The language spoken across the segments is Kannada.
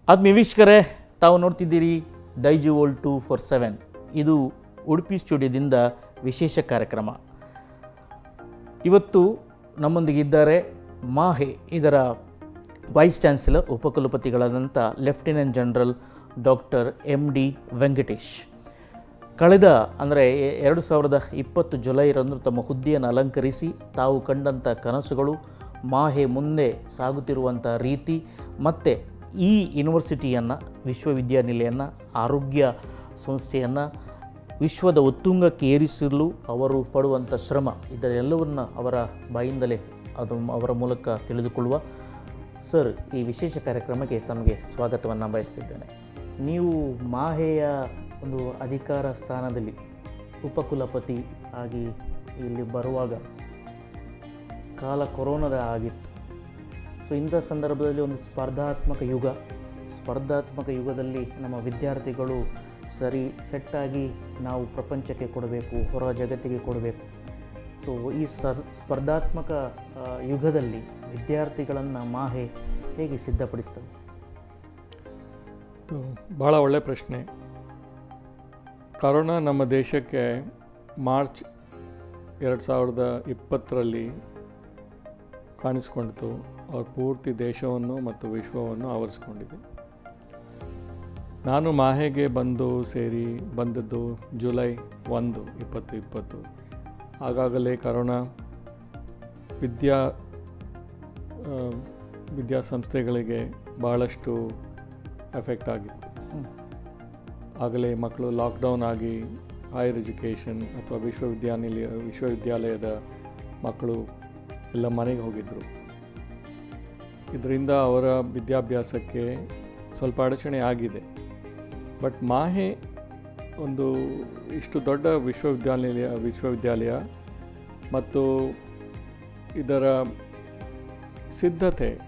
ಆತ್ಮೀಯ ವೀಕ್ಷಕರೇ ತಾವು ನೋಡ್ತಿದ್ದೀರಿ Daijiworld two four seven ಇದು ಉಡುಪಿ ಸ್ಟುಡಿಯೋದಿಂದ ವಿಶೇಷ ಕಾರ್ಯಕ್ರಮ ಇವತ್ತು ನಮ್ಮೊಂದಿಗಿದ್ದಾರೆ ಮಾಹೆ ಇದರ ವೈಸ್ ಚಾನ್ಸಲರ್ ಉಪಕುಲಪತಿಗಳಾದಂಥ lieutenant general doctor M D Venkatesh ಕಳೆದ ಅಂದರೆ ಎರಡು ಸಾವಿರದ ಇಪ್ಪತ್ತು ಜುಲೈರಂದು ತಮ್ಮ ಹುದ್ದೆಯನ್ನು ಅಲಂಕರಿಸಿ ತಾವು ಕಂಡಂಥ ಕನಸುಗಳು ಮಾಹೆ ಮುಂದೆ ಸಾಗುತ್ತಿರುವಂಥ ರೀತಿ ಮತ್ತು ಈ ಯೂನಿವರ್ಸಿಟಿಯನ್ನು ವಿಶ್ವವಿದ್ಯಾನಿಲಯವನ್ನು ಆರೋಗ್ಯ ಸಂಸ್ಥೆಯನ್ನು ವಿಶ್ವದ ಉತ್ತುಂಗಕ್ಕೆ ಏರಿಸಲು ಅವರು ಪಡುವಂಥ ಶ್ರಮ ಇದೆಲ್ಲವನ್ನು ಅವರ ಬಾಯಿಂದಲೇ ಅದು ಅವರ ಮೂಲಕ ತಿಳಿದುಕೊಳ್ಳುವ ಸರ್ ಈ ವಿಶೇಷ ಕಾರ್ಯಕ್ರಮಕ್ಕೆ ತಮಗೆ ಸ್ವಾಗತವನ್ನು ಬಯಸ್ತಿದ್ದೇನೆ ನೀವು ಮಾಹೆಯ ಒಂದು ಅಧಿಕಾರ ಸ್ಥಾನದಲ್ಲಿ ಉಪಕುಲಪತಿ ಆಗಿ ಇಲ್ಲಿ ಬರುವಾಗ ಕಾಲ ಕೊರೋನಾದ ಆಗಿತ್ತು ಸೊ ಇಂಥ ಸಂದರ್ಭದಲ್ಲಿ ಒಂದು ಸ್ಪರ್ಧಾತ್ಮಕ ಯುಗ ಸ್ಪರ್ಧಾತ್ಮಕ ಯುಗದಲ್ಲಿ ನಮ್ಮ ವಿದ್ಯಾರ್ಥಿಗಳು ಸರಿ ಸೆಟ್ಟಾಗಿ ನಾವು ಪ್ರಪಂಚಕ್ಕೆ ಕೊಡಬೇಕು ಹೊರ ಜಗತ್ತಿಗೆ ಕೊಡಬೇಕು ಸೊ ಈ ಸರ್ ಸ್ಪರ್ಧಾತ್ಮಕ ಆ, ಯುಗದಲ್ಲಿ ವಿದ್ಯಾರ್ಥಿಗಳನ್ನು ಮಾಹೆ ಹೇಗೆ ಸಿದ್ಧಪಡಿಸ್ತದೆ ಇದು ಭಾಳ ಒಳ್ಳೆಯ ಪ್ರಶ್ನೆ ಕರೋನಾ ನಮ್ಮ ದೇಶಕ್ಕೆ ಮಾರ್ಚ್ ಎರಡು ಸಾವಿರದ ಇಪ್ಪತ್ತರಲ್ಲಿ ಕಾಣಿಸ್ಕೊಂಡಿತು ಅವ್ರ ಪೂರ್ತಿ ದೇಶವನ್ನು ಮತ್ತು ವಿಶ್ವವನ್ನು ಆವರಿಸ್ಕೊಂಡಿದೆ ನಾನು ಮಾಹೆಗೆ ಬಂದು ಸೇರಿ ಬಂದದ್ದು ಜುಲೈ ಒಂದು ಇಪ್ಪತ್ತು ಇಪ್ಪತ್ತು ಆಗಾಗಲೇ ಕರೋನಾ ವಿದ್ಯಾ ಆ, ವಿದ್ಯಾಸಂಸ್ಥೆಗಳಿಗೆ ಭಾಳಷ್ಟು ಎಫೆಕ್ಟ್ ಆಗಿತ್ತು ಹ್ಮ್. ಆಗಲೇ ಮಕ್ಕಳು ಲಾಕ್ಡೌನ್ ಆಗಿ ಹೈಯರ್ ಎಜುಕೇಷನ್ ಅಥವಾ ವಿಶ್ವವಿದ್ಯಾನಿಲಯ ವಿಶ್ವವಿದ್ಯಾಲಯದ ಮಕ್ಕಳು ಎಲ್ಲ ಮನೆಗೆ ಹೋಗಿದ್ದರು ಇದರಿಂದ ಅವರ ವಿದ್ಯಾಭ್ಯಾಸಕ್ಕೆ ಸ್ವಲ್ಪ ಅಡಚಣೆ ಆಗಿದೆ ಬಟ್ ಮಾಹೆ ಒಂದು ಇಷ್ಟು ದೊಡ್ಡ ವಿಶ್ವವಿದ್ಯಾನಿಲಯ ವಿಶ್ವವಿದ್ಯಾಲಯ ಮತ್ತು ಇದರ ಸಿದ್ಧತೆ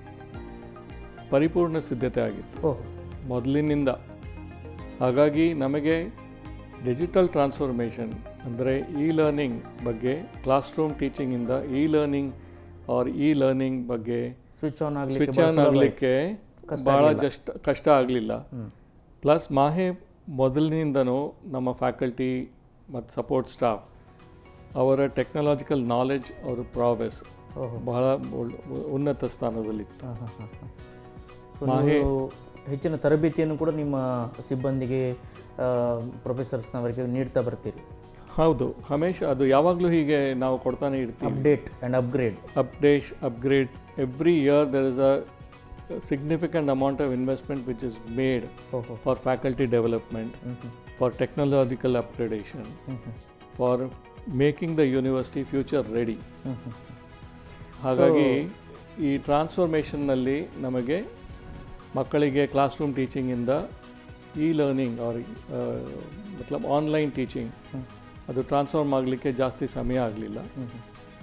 ಪರಿಪೂರ್ಣ ಸಿದ್ಧತೆ ಆಗಿತ್ತು ಓಹ್ ಮೊದಲಿನಿಂದ ಹಾಗಾಗಿ ನಮಗೆ ಡಿಜಿಟಲ್ ಟ್ರಾನ್ಸ್ಫಾರ್ಮೇಷನ್ ಅಂದರೆ ಇ ಲರ್ನಿಂಗ್ ಬಗ್ಗೆ ಕ್ಲಾಸ್ ರೂಮ್ ಟೀಚಿಂಗಿಂದ e learning or e learning ಬಗ್ಗೆ ಸ್ವಿಚ್ ಆನ್ ಆಗಲಿಕ್ಕೆ ಸ್ವಿಚ್ ಆನ್ ಆಗಲಿಕ್ಕೆ ಕಷ್ಟ ಭಾಳ ಆಗ್ಲಿಲ್ಲ. ಜಸ್ಟ್ ಕಷ್ಟ ಆಗಲಿಲ್ಲ ಹ್ಮ್. ಪ್ಲಸ್ ಮಾಹೆ ಮೊದಲಿನಿಂದನೂ ನಮ್ಮ ಫ್ಯಾಕಲ್ಟಿ ಮತ್ತು ಸಪೋರ್ಟ್ ಸ್ಟಾಫ್ ಅವರ ಟೆಕ್ನಾಲಜಿಕಲ್ ನಾಲೆಡ್ಜ್ ಅವರ ಪ್ರಾವೆಸ್ ಓಹೋ ಬಹಳ ಒಳ್- ಉನ್ನತ ಸ್ಥಾನದಲ್ಲಿತ್ತು ಹಾಂ ಹಾಂ ಹಾಂ ಹಾಂ ಸೊ ಮಾಹೆ- ನೀವು ಹೆಚ್ಚಿನ ತರಬೇತಿಯನ್ನು ಕೂಡ ನಿಮ್ಮ ಸಿಬ್ಬಂದಿಗೆ ಪ್ರೊಫೆಸರ್ಸ್ನವರಿಗೆ ನೀಡ್ತಾ ಬರ್ತೀರಿ ಹೌದು ಹಮೇಶ್ ಅದು ಯಾವಾಗಲೂ ಹೀಗೆ ನಾವು ಕೊಡ್ತಾನೆ ಇರ್ತೀವಿ update and upgrade update, upgrade. Every year there is a significant amount of investment which is made ಓಹೋ for faculty development, ಹ್ಞೂ ಹ್ಞೂ for technological upgradation, ಹ್ಞೂ ಹ್ಞೂ for making the university future ready. ಹ್ಞೂ ಹ್ಞೂ ಹಾಗಾಗಿ ಈ ಟ್ರಾನ್ಸ್ಫಾರ್ಮೇಷನ್ನಲ್ಲಿ ನಮಗೆ ಮಕ್ಕಳಿಗೆ ಕ್ಲಾಸ್ ರೂಮ್ ಟೀಚಿಂಗಿಂದ ಇ ಲರ್ನಿಂಗ್ ಆರ್ ಮತ್ಲಬ್ ಆನ್ಲೈನ್ ಟೀಚಿಂಗ್ ಹ್ಮ್. ಅದು ಟ್ರಾನ್ಸ್ಫಾರ್ಮ್ ಆಗಲಿಕ್ಕೆ ಜಾಸ್ತಿ ಸಮಯ ಆಗಲಿಲ್ಲ ಹ್ಞೂ ಹ್ಞೂ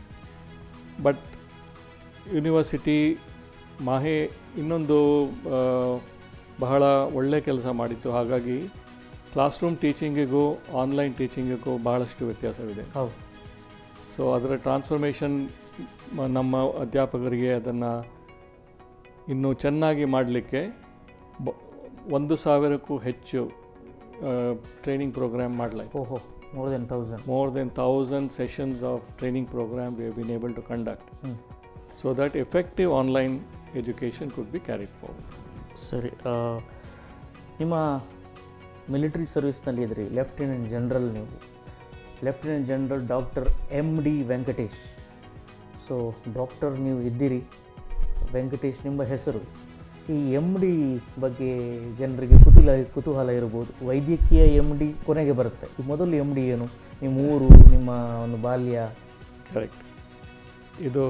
ಬಟ್ ಯೂನಿವರ್ಸಿಟಿ ಮಾಹೆ ಇನ್ನೊಂದು ಆ, ಬಹಳ ಒಳ್ಳೆಯ ಕೆಲಸ ಮಾಡಿತ್ತು ಹಾಗಾಗಿ ಕ್ಲಾಸ್ ರೂಮ್ ಟೀಚಿಂಗಿಗೂ ಆನ್ಲೈನ್ ಟೀಚಿಂಗಿಗೂ ಭಾಳಷ್ಟು ವ್ಯತ್ಯಾಸವಿದೆ ಹೌದು ಸೊ ಅದರ ಟ್ರಾನ್ಸ್ಫಾರ್ಮೇಷನ್ ನಮ್ಮ ಅಧ್ಯಾಪಕರಿಗೆ ಅದನ್ನು ಇನ್ನೂ ಚೆನ್ನಾಗಿ ಮಾಡಲಿಕ್ಕೆ ಬ ಒಂದು ಸಾವಿರಕ್ಕೂ ಹೆಚ್ಚು ಟ್ರೈನಿಂಗ್ ಪ್ರೋಗ್ರಾಮ್ ಮಾಡಲಾಯಿತು ಓಹೋ more than thousand more than 1000 sessions of training program we have been able to conduct ಹ್ಞೂ so that effective online education could be carried forward. ಸರಿ ಆ, ನಿಮ್ಮ ಮಿಲಿಟರಿ ಸರ್ವಿಸ್ನಲ್ಲಿ ಇದ್ರಿ ಲೆಫ್ಟಿನೆಂಟ್ ಜನರಲ್ ನೀವು lieutenant general doctor M D Venkatesh so doctor ನೀವು ಇದ್ದೀರಿ ವೆಂಕಟೇಶ್ ನಿಮ್ಮ ಹೆಸರು ಈ ಎಮ್ ಡಿ ಬಗ್ಗೆ ಜನರಿಗೆ ಕುತೂಹಲ ಕುತೂಹಲ ಇರ್ಬೋದು ವೈದ್ಯಕೀಯ ಎಮ್ ಡಿ ಕೊನೆಗೆ ಬರುತ್ತೆ ಈ ಮೊದಲು ಎಮ್ ಡಿ ಏನು ನಿಮ್ಮ ಊರು ನಿಮ್ಮ ಒಂದು ಬಾಲ್ಯ Correct. ಇದು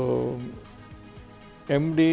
ಎಮ್ ಡಿ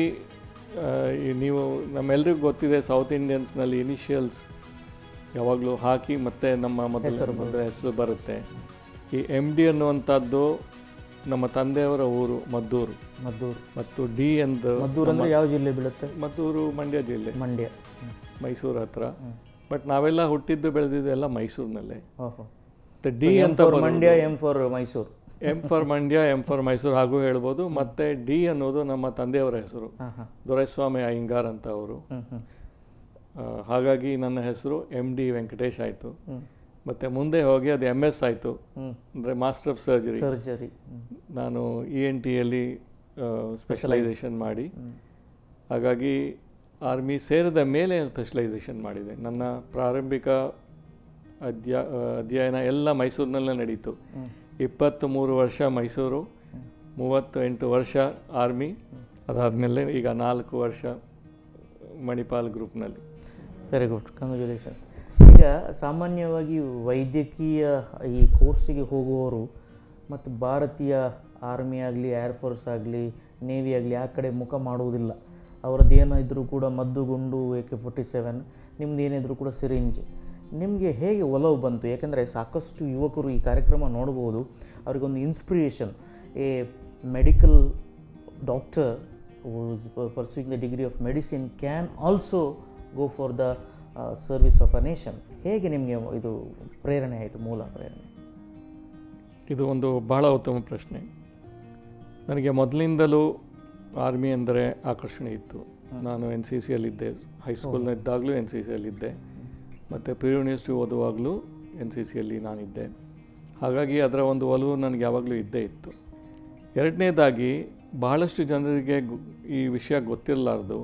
ನೀವು ನಮ್ಮೆಲ್ರಿಗೂ ಗೊತ್ತಿದೆ ಸೌತ್ ಇಂಡಿಯನ್ಸ್ನಲ್ಲಿ ಇನಿಷಿಯಲ್ಸ್ ಯಾವಾಗಲೂ ಹಾಕಿ ಮತ್ತೆ ನಮ್ಮ ಮೊದಲ ಹೆಸರು ಮೊದಲ ಹೆಸರು ಬರುತ್ತೆ ಈ ಎಮ್ ಡಿ ಅನ್ನುವಂಥದ್ದು ನಮ್ಮ ತಂದೆಯವರ ಊರು ಮದ್ದೂರು ಮದ್ದೂರು ಮತ್ತು ಡಿ ಎಂದು ಮದ್ದೂರು ಅಂದರೆ ಯಾವ ಜಿಲ್ಲೆ ಬೀಳುತ್ತೆ ಮದ್ದೂರು ಮಂಡ್ಯ ಜಿಲ್ಲೆ ಮಂಡ್ಯ ಮೈಸೂರು ಹತ್ರ ಹ್ಮ್. ಬಟ್ ನಾವೆಲ್ಲ ಹುಟ್ಟಿದ್ದು ಬೆಳೆದಿದ್ದು ಎಲ್ಲ ಮೈಸೂರಿನಲ್ಲೇ ಓಹೋ ಡಿ ಎಂ ಅಂತ for Mandya M for Mysuru M for Mandya M for Mysuru ಹಾಗೂ ಹೇಳ್ಬೋದು ಮತ್ತೆ ಡಿ ಅನ್ನೋದು ನಮ್ಮ ತಂದೆಯವರ ಹೆಸರು ಹಾಂ ಹಾಂ ದೊರೆಸ್ವಾಮಿ ಅಯ್ಯಂಗಾರ್ ಅಂತ ಅವರು ಹ್ಞೂ ಹ್ಞೂ ಆ, ಹಾಗಾಗಿ ನನ್ನ ಹೆಸರು ಎಮ್ ಡಿ ವೆಂಕಟೇಶ್ ಆಯಿತು ಹ್ಞೂ ಮತ್ತು ಮುಂದೆ ಹೋಗಿ ಅದು ಎಮ್ ಎಸ್ ಆಯಿತು ಹ್ಞೂ ಅಂದರೆ ಮಾಸ್ಟರ್ ಆಫ್ ಸರ್ಜರಿ ಸರ್ಜರಿ ನಾನು ಇ ಎನ್ ಟಿಯಲ್ಲಿ ಸ್ಪೆಷಲೈಸೇಷನ್ ಮಾಡಿ ಹಾಗಾಗಿ ಆರ್ಮಿ ಸೇರಿದ ಮೇಲೆ ಸ್ಪೆಷಲೈಸೇಷನ್ ಮಾಡಿದೆ ನನ್ನ ಪ್ರಾರಂಭಿಕ ಅಧ್ಯ ಆ, ಅಧ್ಯಯನ ಎಲ್ಲ ಮೈಸೂರಿನಲ್ಲೇ ನಡೀತು ಇಪ್ಪತ್ತ್ ಮೂರು ವರ್ಷ ಮೈಸೂರು ಮೂವತ್ತು ಎಂಟು ವರ್ಷ ಆರ್ಮಿ ಅದಾದಮೇಲೆ ಈಗ ನಾಲ್ಕು ವರ್ಷ ಮಣಿಪಾಲ್ ಗ್ರೂಪ್ನಲ್ಲಿ ವೆರಿ ಗುಡ್ ಕಂಗ್ರ್ಯಾಚುಲೇಷನ್ಸ್ ಈಗ ಸಾಮಾನ್ಯವಾಗಿ ವೈದ್ಯಕೀಯ ಈ ಕೋರ್ಸಿಗೆ ಹೋಗುವವರು ಮತ್ತು ಭಾರತೀಯ ಆರ್ಮಿ ಆಗಲಿ ಏರ್ಫೋರ್ಸ್ ಆಗಲಿ ನೇವಿ ಆಗಲಿ ಆ ಕಡೆ ಮುಖ ಮಾಡುವುದಿಲ್ಲ ಅವರದ್ದು ಏನಿದ್ರು ಕೂಡ ಮದ್ದುಗುಂಡು ಎ ಕೆ ಫೋರ್ಟಿ ಸೆವೆನ್ ನಿಮ್ದು ಏನಿದ್ರು ಕೂಡ ಸಿರಿಂಜ್ ನಿಮಗೆ ಹೇಗೆ ಒಲವು ಬಂತು ಯಾಕೆಂದರೆ ಸಾಕಷ್ಟು ಯುವಕರು ಈ ಕಾರ್ಯಕ್ರಮ ನೋಡ್ಬೋದು ಅವರಿಗೊಂದು inspiration a medical doctor who is pu- pursuing the degree of medicine can also go for the uh, service of a nation ಹೇಗೆ ನಿಮಗೆ ಇದು ಪ್ರೇರಣೆ ಆಯಿತು ಮೂಲ ಪ್ರೇರಣೆ ಇದು ಒಂದು ಬಹಳ ಉತ್ತಮ ಪ್ರಶ್ನೆ ನನಗೆ ಮೊದಲಿಂದಲೂ ಆರ್ಮಿ ಅಂದರೆ ಆಕರ್ಷಣೆ ಇತ್ತು ನಾನು ಎನ್ ಸಿ ಸಿಯಲ್ಲಿದ್ದೆ ಹೈಸ್ಕೂಲ್ನಿದ್ದಾಗಲೂ ಎನ್ ಸಿ ಸಿಯಲ್ಲಿದ್ದೆ ಮತ್ತು ಪಿ ಯು ಯೂನಿವರ್ಸಿಟಿ ಓದುವಾಗಲೂ ಎನ್ ಸಿ ಸಿಯಲ್ಲಿ ನಾನಿದ್ದೆ ಹಾಗಾಗಿ ಅದರ ಒಂದು ಒಲವು ನನಗೆ ಯಾವಾಗಲೂ ಇದ್ದೇ ಇತ್ತು ಎರಡನೇದಾಗಿ ಬಹಳಷ್ಟು ಜನರಿಗೆ ಗು- ಈ ವಿಷಯ ಗೊತ್ತಿರಲಾರ್ದು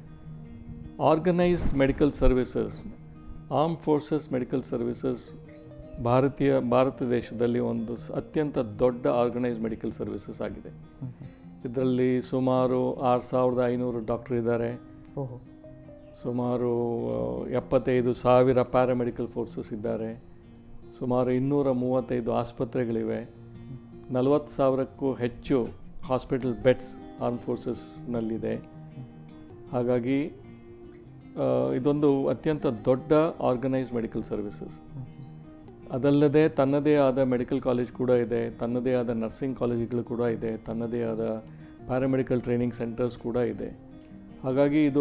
organised medical services armed forces medical services ಭಾರತೀಯ ಭಾರತ ದೇಶದಲ್ಲಿ ಒಂದು ಸ್- ಅತ್ಯಂತ ದೊಡ್ಡ ಆರ್ಗನೈಸ್ಡ್ ಮೆಡಿಕಲ್ ಸರ್ವಿಸಸ್ ಆಗಿದೆ ಇದರಲ್ಲಿ ಸುಮಾರು ಆರು ಸಾವಿರದ ಐನೂರು ಡಾಕ್ಟರ್ ಇದ್ದಾರೆ ಓಹೋ ಸುಮಾರು ಆ, ಎಪ್ಪತ್ತೈದು ಸಾವಿರ ಪ್ಯಾರಾಮೆಡಿಕಲ್ ಫೋರ್ಸಸ್ ಇದ್ದಾರೆ ಸುಮಾರು ಇನ್ನೂರ ಮೂವತ್ತೈದು ಆಸ್ಪತ್ರೆಗಳಿವೆ ನಲವತ್ತು ಸಾವಿರಕ್ಕೂ ಹೆಚ್ಚು ಹಾಸ್ಪಿಟಲ್ ಬೆಡ್ಸ್ ಆರ್ಮ್ ಫೋರ್ಸಸ್ನಲ್ಲಿದೆ ಹಾಗಾಗಿ ಆ, ಇದೊಂದು ಅತ್ಯಂತ ದೊಡ್ಡ ಆರ್ಗನೈಸ್ಡ್ ಮೆಡಿಕಲ್ ಸರ್ವಿಸಸ್ ಅದಲ್ಲದೆ ತನ್ನದೇ ಆದ ಮೆಡಿಕಲ್ ಕಾಲೇಜ್ ಕೂಡ ಇದೆ ತನ್ನದೇ ಆದ ನರ್ಸಿಂಗ್ ಕಾಲೇಜುಗಳು ಕೂಡ ಇದೆ ತನ್ನದೇ ಆದ ಪ್ಯಾರಾಮೆಡಿಕಲ್ ಟ್ರೈನಿಂಗ್ ಸೆಂಟರ್ಸ್ ಕೂಡ ಇದೆ ಹಾಗಾಗಿ ಇದು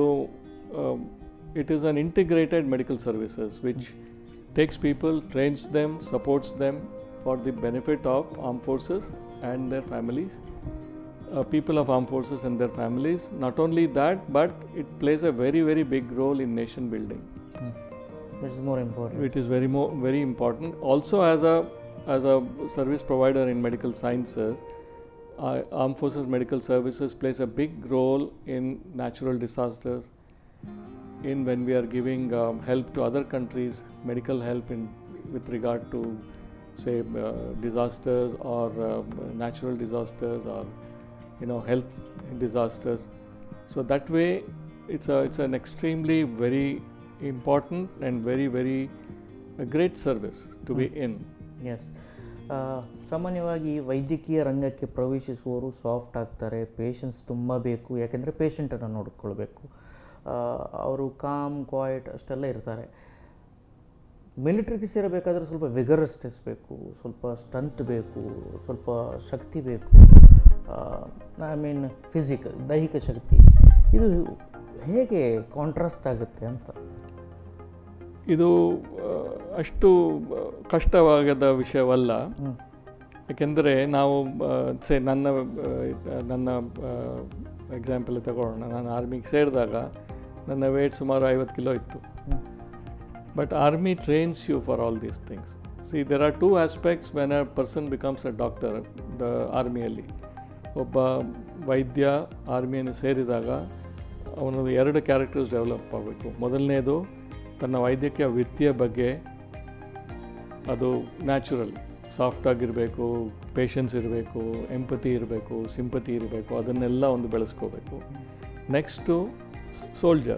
it is an integrated medical services which takes people trains them supports them for the benefit of armed forces and their families people of armed forces and their families. Not only that, but it plays a very, very big role in nation building. That's more important It is very more very important. Also, as a as a service provider in medical sciences, uh, armed forces medical services plays a big role in natural disasters. In when we are giving um, help to other countries, medical help in with regard to say uh, disasters or um, natural disasters or you know health disasters. So that way, it's a it's an extremely very important and very very a great service to be in. Yes ಸಾಮಾನ್ಯವಾಗಿ ವೈದ್ಯಕೀಯ ರಂಗಕ್ಕೆ ಪ್ರವೇಶಿಸುವವರು ಸಾಫ್ಟ್ ಆಗ್ತಾರೆ ಪೇಷನ್ಸ್ ತುಂಬ ಬೇಕು ಯಾಕೆಂದರೆ ಪೇಷಂಟನ್ನು ನೋಡಿಕೊಳ್ಬೇಕು ಅವರು ಕಾಮ್ ಕ್ವಾಯ್ಟ್ ಅಷ್ಟೆಲ್ಲ ಇರ್ತಾರೆ ಮಿಲಿಟ್ರಿಗೆ ಸೇರಬೇಕಾದ್ರೆ ಸ್ವಲ್ಪ ವಿಗರಸ್ನೆಸ್ ಬೇಕು ಸ್ವಲ್ಪ ಸ್ಟಂಟ್ ಬೇಕು ಸ್ವಲ್ಪ ಶಕ್ತಿ ಬೇಕು ಐ ಮೀನ್ ಫಿಸಿಕಲ್ ದೈಹಿಕ ಶಕ್ತಿ ಇದು ಹೇಗೆ ಕಾಂಟ್ರಾಸ್ಟ್ ಆಗುತ್ತೆ ಅಂತ ಇದು ಆ, ಅಷ್ಟು ಆ, ಕಷ್ಟವಾಗದ ವಿಷಯವಲ್ಲ ಹ್ಞೂ ಏಕೆಂದರೆ ನಾವು ಸೇ ನನ್ನ ಆ, ನನ್ನ ಎಕ್ಸಾಂಪಲ್ ತಗೊಳ್ಳೋಣ ನಾನು ಆರ್ಮಿಗೆ ಸೇರಿದಾಗ ನನ್ನ ವೇಟ್ ಸುಮಾರು ಐವತ್ತು ಕಿಲೋ ಇತ್ತು ಹ್ಞೂ but army trains you for all these things see there are two aspects when a person becomes a doctor the ಆರ್ಮಿಯಲ್ಲಿ ಒಬ್ಬ ವೈದ್ಯ ಆರ್ಮಿಯನ್ನು ಸೇರಿದಾಗ ಅವನು ಎರಡು ಕ್ಯಾರೆಕ್ಟರ್ಸ್ ಡೆವಲಪ್ ಆಗಬೇಕು ಮೊದಲನೇದು ತನ್ನ ವೈದ್ಯಕೀಯ ವೃತ್ತಿಯ ಬಗ್ಗೆ ಅದು ನ್ಯಾಚುರಲ್ ಸಾಫ್ಟ್ ಆಗಿರಬೇಕು ಪೇಷನ್ಸ್ ಇರಬೇಕು ಎಂಪತಿ ಇರಬೇಕು ಸಿಂಪತಿ ಇರಬೇಕು ಅದನ್ನೆಲ್ಲ ಒಂದು ಬೆಳೆಸ್ಕೋಬೇಕು ನೆಕ್ಸ್ಟು ಸೋಲ್ಜರ್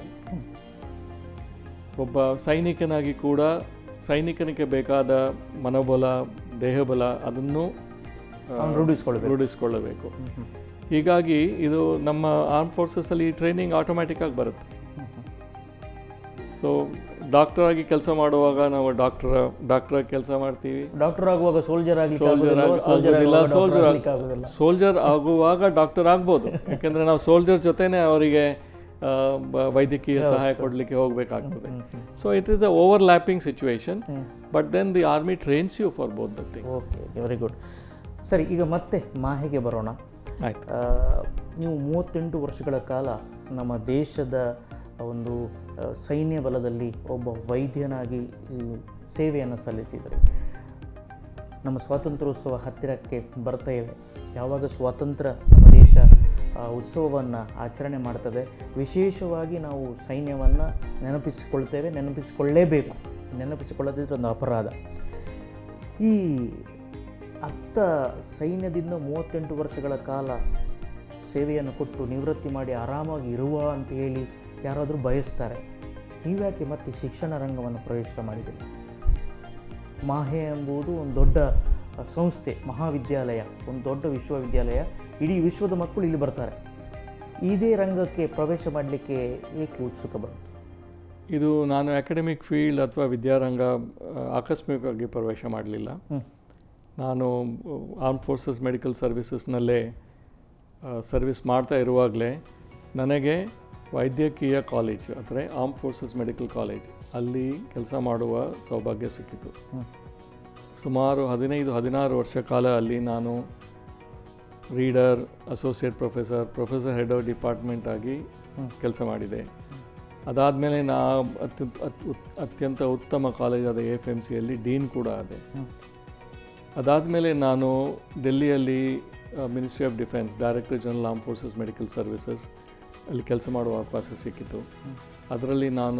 ಒಬ್ಬ ಸೈನಿಕನಾಗಿ ಕೂಡ ಸೈನಿಕನಿಗೆ ಬೇಕಾದ ಮನೋಬಲ ದೇಹಬಲ ಅದನ್ನು ಆ, ಅವ್ನು ರೂಢಿಸ್ಕೊಳ್ಬೇಕು. ರೂಢಿಸ್ಕೊಳ್ಳಬೇಕು ಹೀಗಾಗಿ ಇದು ನಮ್ಮ ಆರ್ಮ್ ಫೋರ್ಸಸಲ್ಲಿ ಟ್ರೈನಿಂಗ್ ಆಟೋಮ್ಯಾಟಿಕ್ ಆಗಿ ಬರುತ್ತೆ ಸೊ ಡಾಕ್ಟರ್ ಆಗಿ ಕೆಲಸ ಮಾಡುವಾಗ ನಾವು ಡಾಕ್ಟರ್ ಡಾಕ್ಟರ್ ಆಗಿ ಕೆಲಸ ಮಾಡ್ತೀವಿ ಡಾಕ್ಟರ್ ಆಗುವಾಗ ಸೋಲ್ಜರ್ ಆಗಲಿಕ್ಕೆ ಸೋಲ್ಜರ್ ಆಗೋದಿಲ್ಲ ಸೋಲ್ಜರ್ ಸೋಲ್ಜರ್ ಆಗಲಿಕ್ಕೆ ಆಗೋದಿಲ್ಲ ಸೋಲ್ಜರ್ ಆಗುವಾಗ ಡಾಕ್ಟರ್ ಆಗ್ಬೋದು ಯಾಕೆಂದ್ರೆ ನಾವು ಸೋಲ್ಜರ್ ಜೊತೆನೆ ಅವರಿಗೆ ಆ, ಬ- ವೈದ್ಯಕೀಯ ಸಹಾಯ ಕೊಡಲಿಕ್ಕೆ ಹೋಗಬೇಕಾಗ್ತದೆ so it is a overlapping situation but then the army trains you for both the thing okay very good ಸರಿ ಈಗ ಮತ್ತೆ ಮಾಹಿಗೆ ಬರೋಣ ಆಯ್ತು ಆ, ನೀವು ಮೂವತ್ತೆಂಟು ವರ್ಷಗಳ ಕಾಲ ನಮ್ಮ ದೇಶದ ಒಂದು ಆ, ಸೈನ್ಯ ಬಲದಲ್ಲಿ ಒಬ್ಬ ವೈದ್ಯನಾಗಿ ಈ ಸೇವೆಯನ್ನು ಸಲ್ಲಿಸಿದರು ನಮ್ಮ ಸ್ವಾತಂತ್ರ್ಯೋತ್ಸವ ಹತ್ತಿರಕ್ಕೆ ಬರ್ತಾ ಇದೆ ಯಾವಾಗ ಸ್ವಾತಂತ್ರ್ಯ ನಮ್ಮ ದೇಶ ಉತ್ಸವವನ್ನು ಆಚರಣೆ ಮಾಡ್ತದೆ ವಿಶೇಷವಾಗಿ ನಾವು ಸೈನ್ಯವನ್ನು ನೆನಪಿಸಿಕೊಳ್ತೇವೆ ನೆನಪಿಸಿಕೊಳ್ಳೇಬೇಕು ನೆನಪಿಸಿಕೊಳ್ಳದಿದ್ರೆ ಒಂದು ಅಪರಾಧ ಈ ಅತ್ತ ಸೈನ್ಯದಿಂದ ಮೂವತ್ತೆಂಟು ವರ್ಷಗಳ ಕಾಲ ಸೇವೆಯನ್ನು ಕೊಟ್ಟು ನಿವೃತ್ತಿ ಮಾಡಿ ಆರಾಮಾಗಿ ಇರುವ ಅಂತ ಹೇಳಿ ಯಾರಾದರೂ ಬಯಸ್ತಾರೆ ನೀವ್ಯಾಕೆ ಮತ್ತೆ ಶಿಕ್ಷಣ ರಂಗವನ್ನು ಪ್ರವೇಶ ಮಾಡಿದ್ದೀರಿ ಮಾಹೆ ಎಂಬುದು ಒಂದು ದೊಡ್ಡ ಅ, ಸಂಸ್ಥೆ ಮಹಾವಿದ್ಯಾಲಯ ಒಂದು ದೊಡ್ಡ ವಿಶ್ವವಿದ್ಯಾಲಯ ಇಡೀ ವಿಶ್ವದ ಮಕ್ಕಳು ಇಲ್ಲಿ ಬರ್ತಾರೆ ಇದೇ ರಂಗಕ್ಕೆ ಪ್ರವೇಶ ಮಾಡಲಿಕ್ಕೆ ಏಕೆ ಉತ್ಸುಕ ಬಂತು ಇದು ನಾನು ಅಕಾಡೆಮಿಕ್ ಫೀಲ್ಡ್ ಅಥವಾ ವಿದ್ಯಾರಂಗ ಆ, ಆಕಸ್ಮಿಕವಾಗಿ ಪ್ರವೇಶ ಮಾಡಲಿಲ್ಲ ಹ್ಞೂ ನಾನು ಆರ್ಮ್ ಫೋರ್ಸಸ್ ಮೆಡಿಕಲ್ ಸರ್ವಿಸಸ್ನಲ್ಲೇ ಸರ್ವಿಸ್ ಮಾಡ್ತಾ ಇರುವಾಗಲೇ ನನಗೆ ವೈದ್ಯಕೀಯ ಕಾಲೇಜ್ ಅಂದರೆ ಆರ್ಮ್ ಫೋರ್ಸಸ್ ಮೆಡಿಕಲ್ ಕಾಲೇಜ್ ಅಲ್ಲಿ ಕೆಲಸ ಮಾಡುವ ಸೌಭಾಗ್ಯ ಸಿಕ್ಕಿತು ಹ್ಞೂ ಸುಮಾರು ಹದಿನೈದು ಹದಿನಾರು ವರ್ಷ ಕಾಲ ಅಲ್ಲಿ ನಾನು reader associate professor professor head of department ಆಗಿ ಹ್ಮ್. ಕೆಲಸ ಮಾಡಿದೆ ಅದಾದಮೇಲೆ ನಾ ಅತ್ಯಂತ ಅತ್- ಉತ್- ಅತ್ಯಂತ ಉತ್ತಮ ಕಾಲೇಜಾದ ಎ ಎಫ್ ಎಮ್ ಸಿಯಲ್ಲಿ ಡೀನ್ ಕೂಡ ಆದೆ ಹ್ಞೂ ಅದಾದಮೇಲೆ ನಾನು ಡೆಲ್ಲಿಯಲ್ಲಿ ministry of defence director general armed forces medical services ಅಲ್ಲಿ ಕೆಲಸ ಮಾಡುವ ಅವಕಾಶ ಸಿಕ್ಕಿತು ಹ್ಮ್. ಅದರಲ್ಲಿ ನಾನು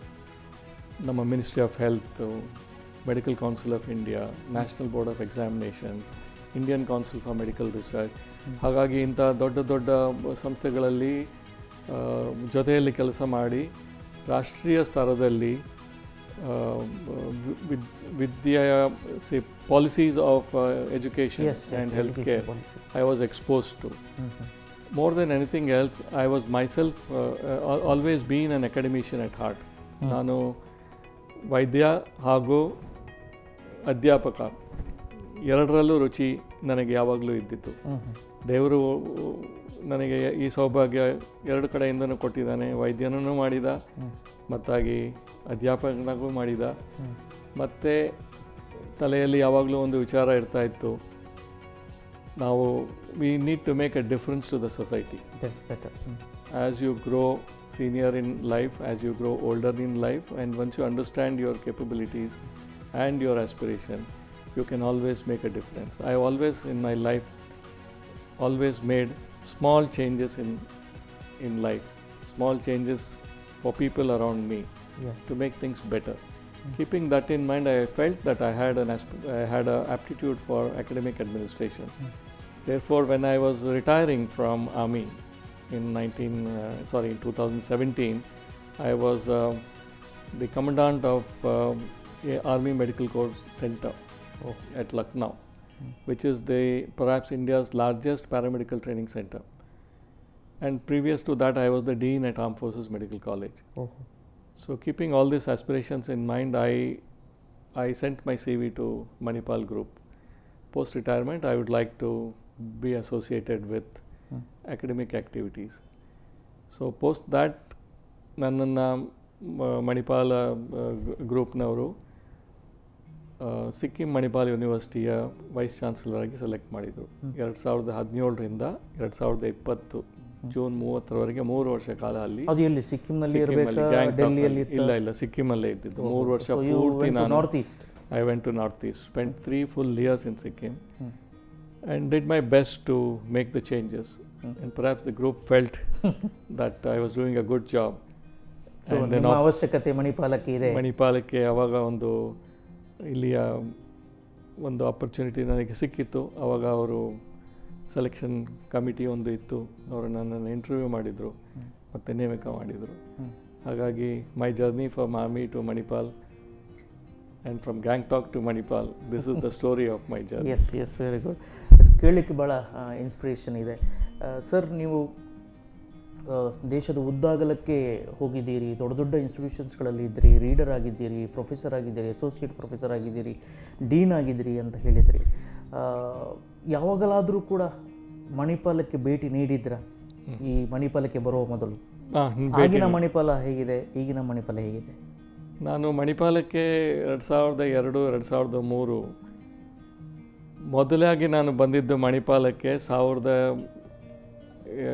ನಮ್ಮ ministry of health medical council of India national board of examinations Indian council for medical research ಹಾಗಾಗಿ ಇಂಥ ದೊಡ್ಡ ದೊಡ್ಡ ಸಂಸ್ಥೆಗಳಲ್ಲಿ ಆ, ಜೊತೆಯಲ್ಲಿ ಕೆಲಸ ಮಾಡಿ ರಾಷ್ಟ್ರೀಯ ಸ್ತರದಲ್ಲಿ ಆ, ವಿದ್- ವಿದ್ಯೆಯ ಸಿ policies of education Yes, yes, and health education care policies. I was expose to hmm, hmm. more than anything else, I was myself uh, uh, always been an academician at heart. ನಾನು ವೈದ್ಯ ಹಾಗೂ ಅಧ್ಯಾಪಕ ಎರಡರಲ್ಲೂ ರುಚಿ ನನಗೆ ಯಾವಾಗಲೂ ಇದ್ದಿತ್ತು ಹ್ಮ್, ಹ್ಮ್. ದೇವರು ನನಗೆ ಈ ಸೌಭಾಗ್ಯ ಎರಡು ಕಡೆಯಿಂದನೂ ಕೊಟ್ಟಿದ್ದಾನೆ ವೈದ್ಯನೂ ಮಾಡಿದ ಹ್ಮ್. ಮತ್ತಾಗಿ ಅಧ್ಯಾಪಕನಾಗೂ ಮಾಡಿದ ಹ್ಮ್. ಮತ್ತು ತಲೆಯಲ್ಲಿ ಯಾವಾಗಲೂ ಒಂದು ವಿಚಾರ ಇರ್ತಾ ಇತ್ತು ನಾವು we need to make a difference to the society That's better. Hmm. as you grow senior in life, as you grow older in life, and once you understand your capabilities and your aspiration, you can always make a difference. I always in my life always made small changes in in life, small changes for people around me Yeah. to make things better. Keeping that in mind, I felt that I had an asp- I had a aptitude for academic administration. Therefore, when I was retiring from army in 19 uh, sorry in 2017, I was uh, the commandant of uh, a Army Medical Corps Center Oh. at Lucknow, which is the perhaps India's largest paramedical training center. And previous to that, I was the dean at Armed Forces Medical College. Oh. So, keeping all these aspirations in mind, I I sent my CV to Manipal Group. Post retirement, I would like to be associated with Hmm. academic activities. So, post that, ನನ್ನನ್ನು ಮಣಿಪಾಲ ಗ್ರೂಪ್ನವರು ಸಿಕ್ಕಿಂ ಮಣಿಪಾಲ್ ಯೂನಿವರ್ಸಿಟಿಯ ವೈಸ್ ಚಾನ್ಸಲರ್ ಆಗಿ ಸೆಲೆಕ್ಟ್ ಮಾಡಿದರು ಎರಡು ಸಾವಿರದ ಹದಿನೇಳರಿಂದ ಎರಡು ಸಾವಿರದ ಇಪ್ಪತ್ತು ಜೂನ್ ಮೂವತ್ತರವರೆಗೆ ಮೂರು ವರ್ಷ ಕಾಲ ಅಲ್ಲಿ ಅದು ಎಲ್ಲಿ ಸಿಕ್ಕಿಂನಲ್ಲಿ ಸಿಕ್ಕಿಮಲ್ಲಿ, ಇರಬೇಕಾ ಗ್ಯಾಂಗ್ಟಾಕ್ ಡೆಲ್ಲಿಯಲ್ಲಿ ಅಲ್ಲಿ- ಇಲ್ಲ ಇಲ್ಲ ಸಿಕ್ಕಿಮಲ್ಲೇ ಇದ್ದಿದ್ದು ಮೂರು ವರ್ಷ ಪೂರ್ತಿ ನಾನು north east I went to north east spend three full years in Sikkim and did my best to make the changes. And perhaps the group felt that I was doing a good job. So And then ನಿಮ್ಮ ಅವಶ್ಯಕತೆ ಮಣಿಪಾಲಕ್ಕೆ ಇದೆ ಮಣಿಪಾಲಕ್ಕೆ ಅವಾಗ ಒಂದು ಇಲ್ಲಿಯ ಒಂದು ಅಪರ್ಚುನಿಟಿ ನನಗೆ ಸಿಕ್ಕಿತ್ತು ಅವಾಗ ಅವರು ಸೆಲೆಕ್ಷನ್ ಕಮಿಟಿ ಒಂದು ಇತ್ತು ಅವರು ನನ್ನನ್ನು ಇಂಟರ್ವ್ಯೂ ಮಾಡಿದರು ಮತ್ತು ನೇಮಕ ಮಾಡಿದರು ಹ್ಮ್. ಹಾಗಾಗಿ my journey from army to Manipal and from Gangtok to Manipal this is the story of my journey yes yes very good ಅದು ಕೇಳಲಿಕ್ಕೆ ಭಾಳ ಇನ್ಸ್ಪಿರೇಷನ್ ಇದೆ ಸರ್ ನೀವು ಆ, ದೇಶದ ಉದ್ದಾಗಲಕ್ಕೆ ಹೋಗಿದ್ದೀರಿ ದೊಡ್ಡ ದೊಡ್ಡ ಇನ್ಸ್ಟಿಟ್ಯೂಷನ್ಸ್ಗಳಲ್ಲಿ ಇದ್ದೀರಿ ರೀಡರ್ ಆಗಿದ್ದೀರಿ ಪ್ರೊಫೆಸರ್ ಆಗಿದ್ದೀರಿ ಅಸೋಸಿಯೇಟ್ ಪ್ರೊಫೆಸರ್ ಆಗಿದ್ದೀರಿ ಡೀನ್ ಆಗಿದ್ದೀರಿ ಅಂತ ಹೇಳಿದ್ರಿ ಆ, ಯಾವಾಗಲಾದರೂ ಕೂಡ ಮಣಿಪಾಲಕ್ಕೆ ಭೇಟಿ ನೀಡಿದ್ರ ಈ ಮಣಿಪಾಲಕ್ಕೆ ಬರುವ ಮೊದಲು ಹಾಂ ಆಗಿನ ಮಣಿಪಾಲ ಹೇಗಿದೆ ಈಗಿನ ಮಣಿಪಾಲ ಹೇಗಿದೆ ನಾನು ಮಣಿಪಾಲಕ್ಕೆ ಎರಡು ಸಾವಿರದ ಎರಡು ಎರಡು ಸಾವಿರದ ಮೂರು ಮೊದಲಾಗಿ ನಾನು ಬಂದಿದ್ದು ಮಣಿಪಾಲಕ್ಕೆ ಸಾವಿರದ ಆ,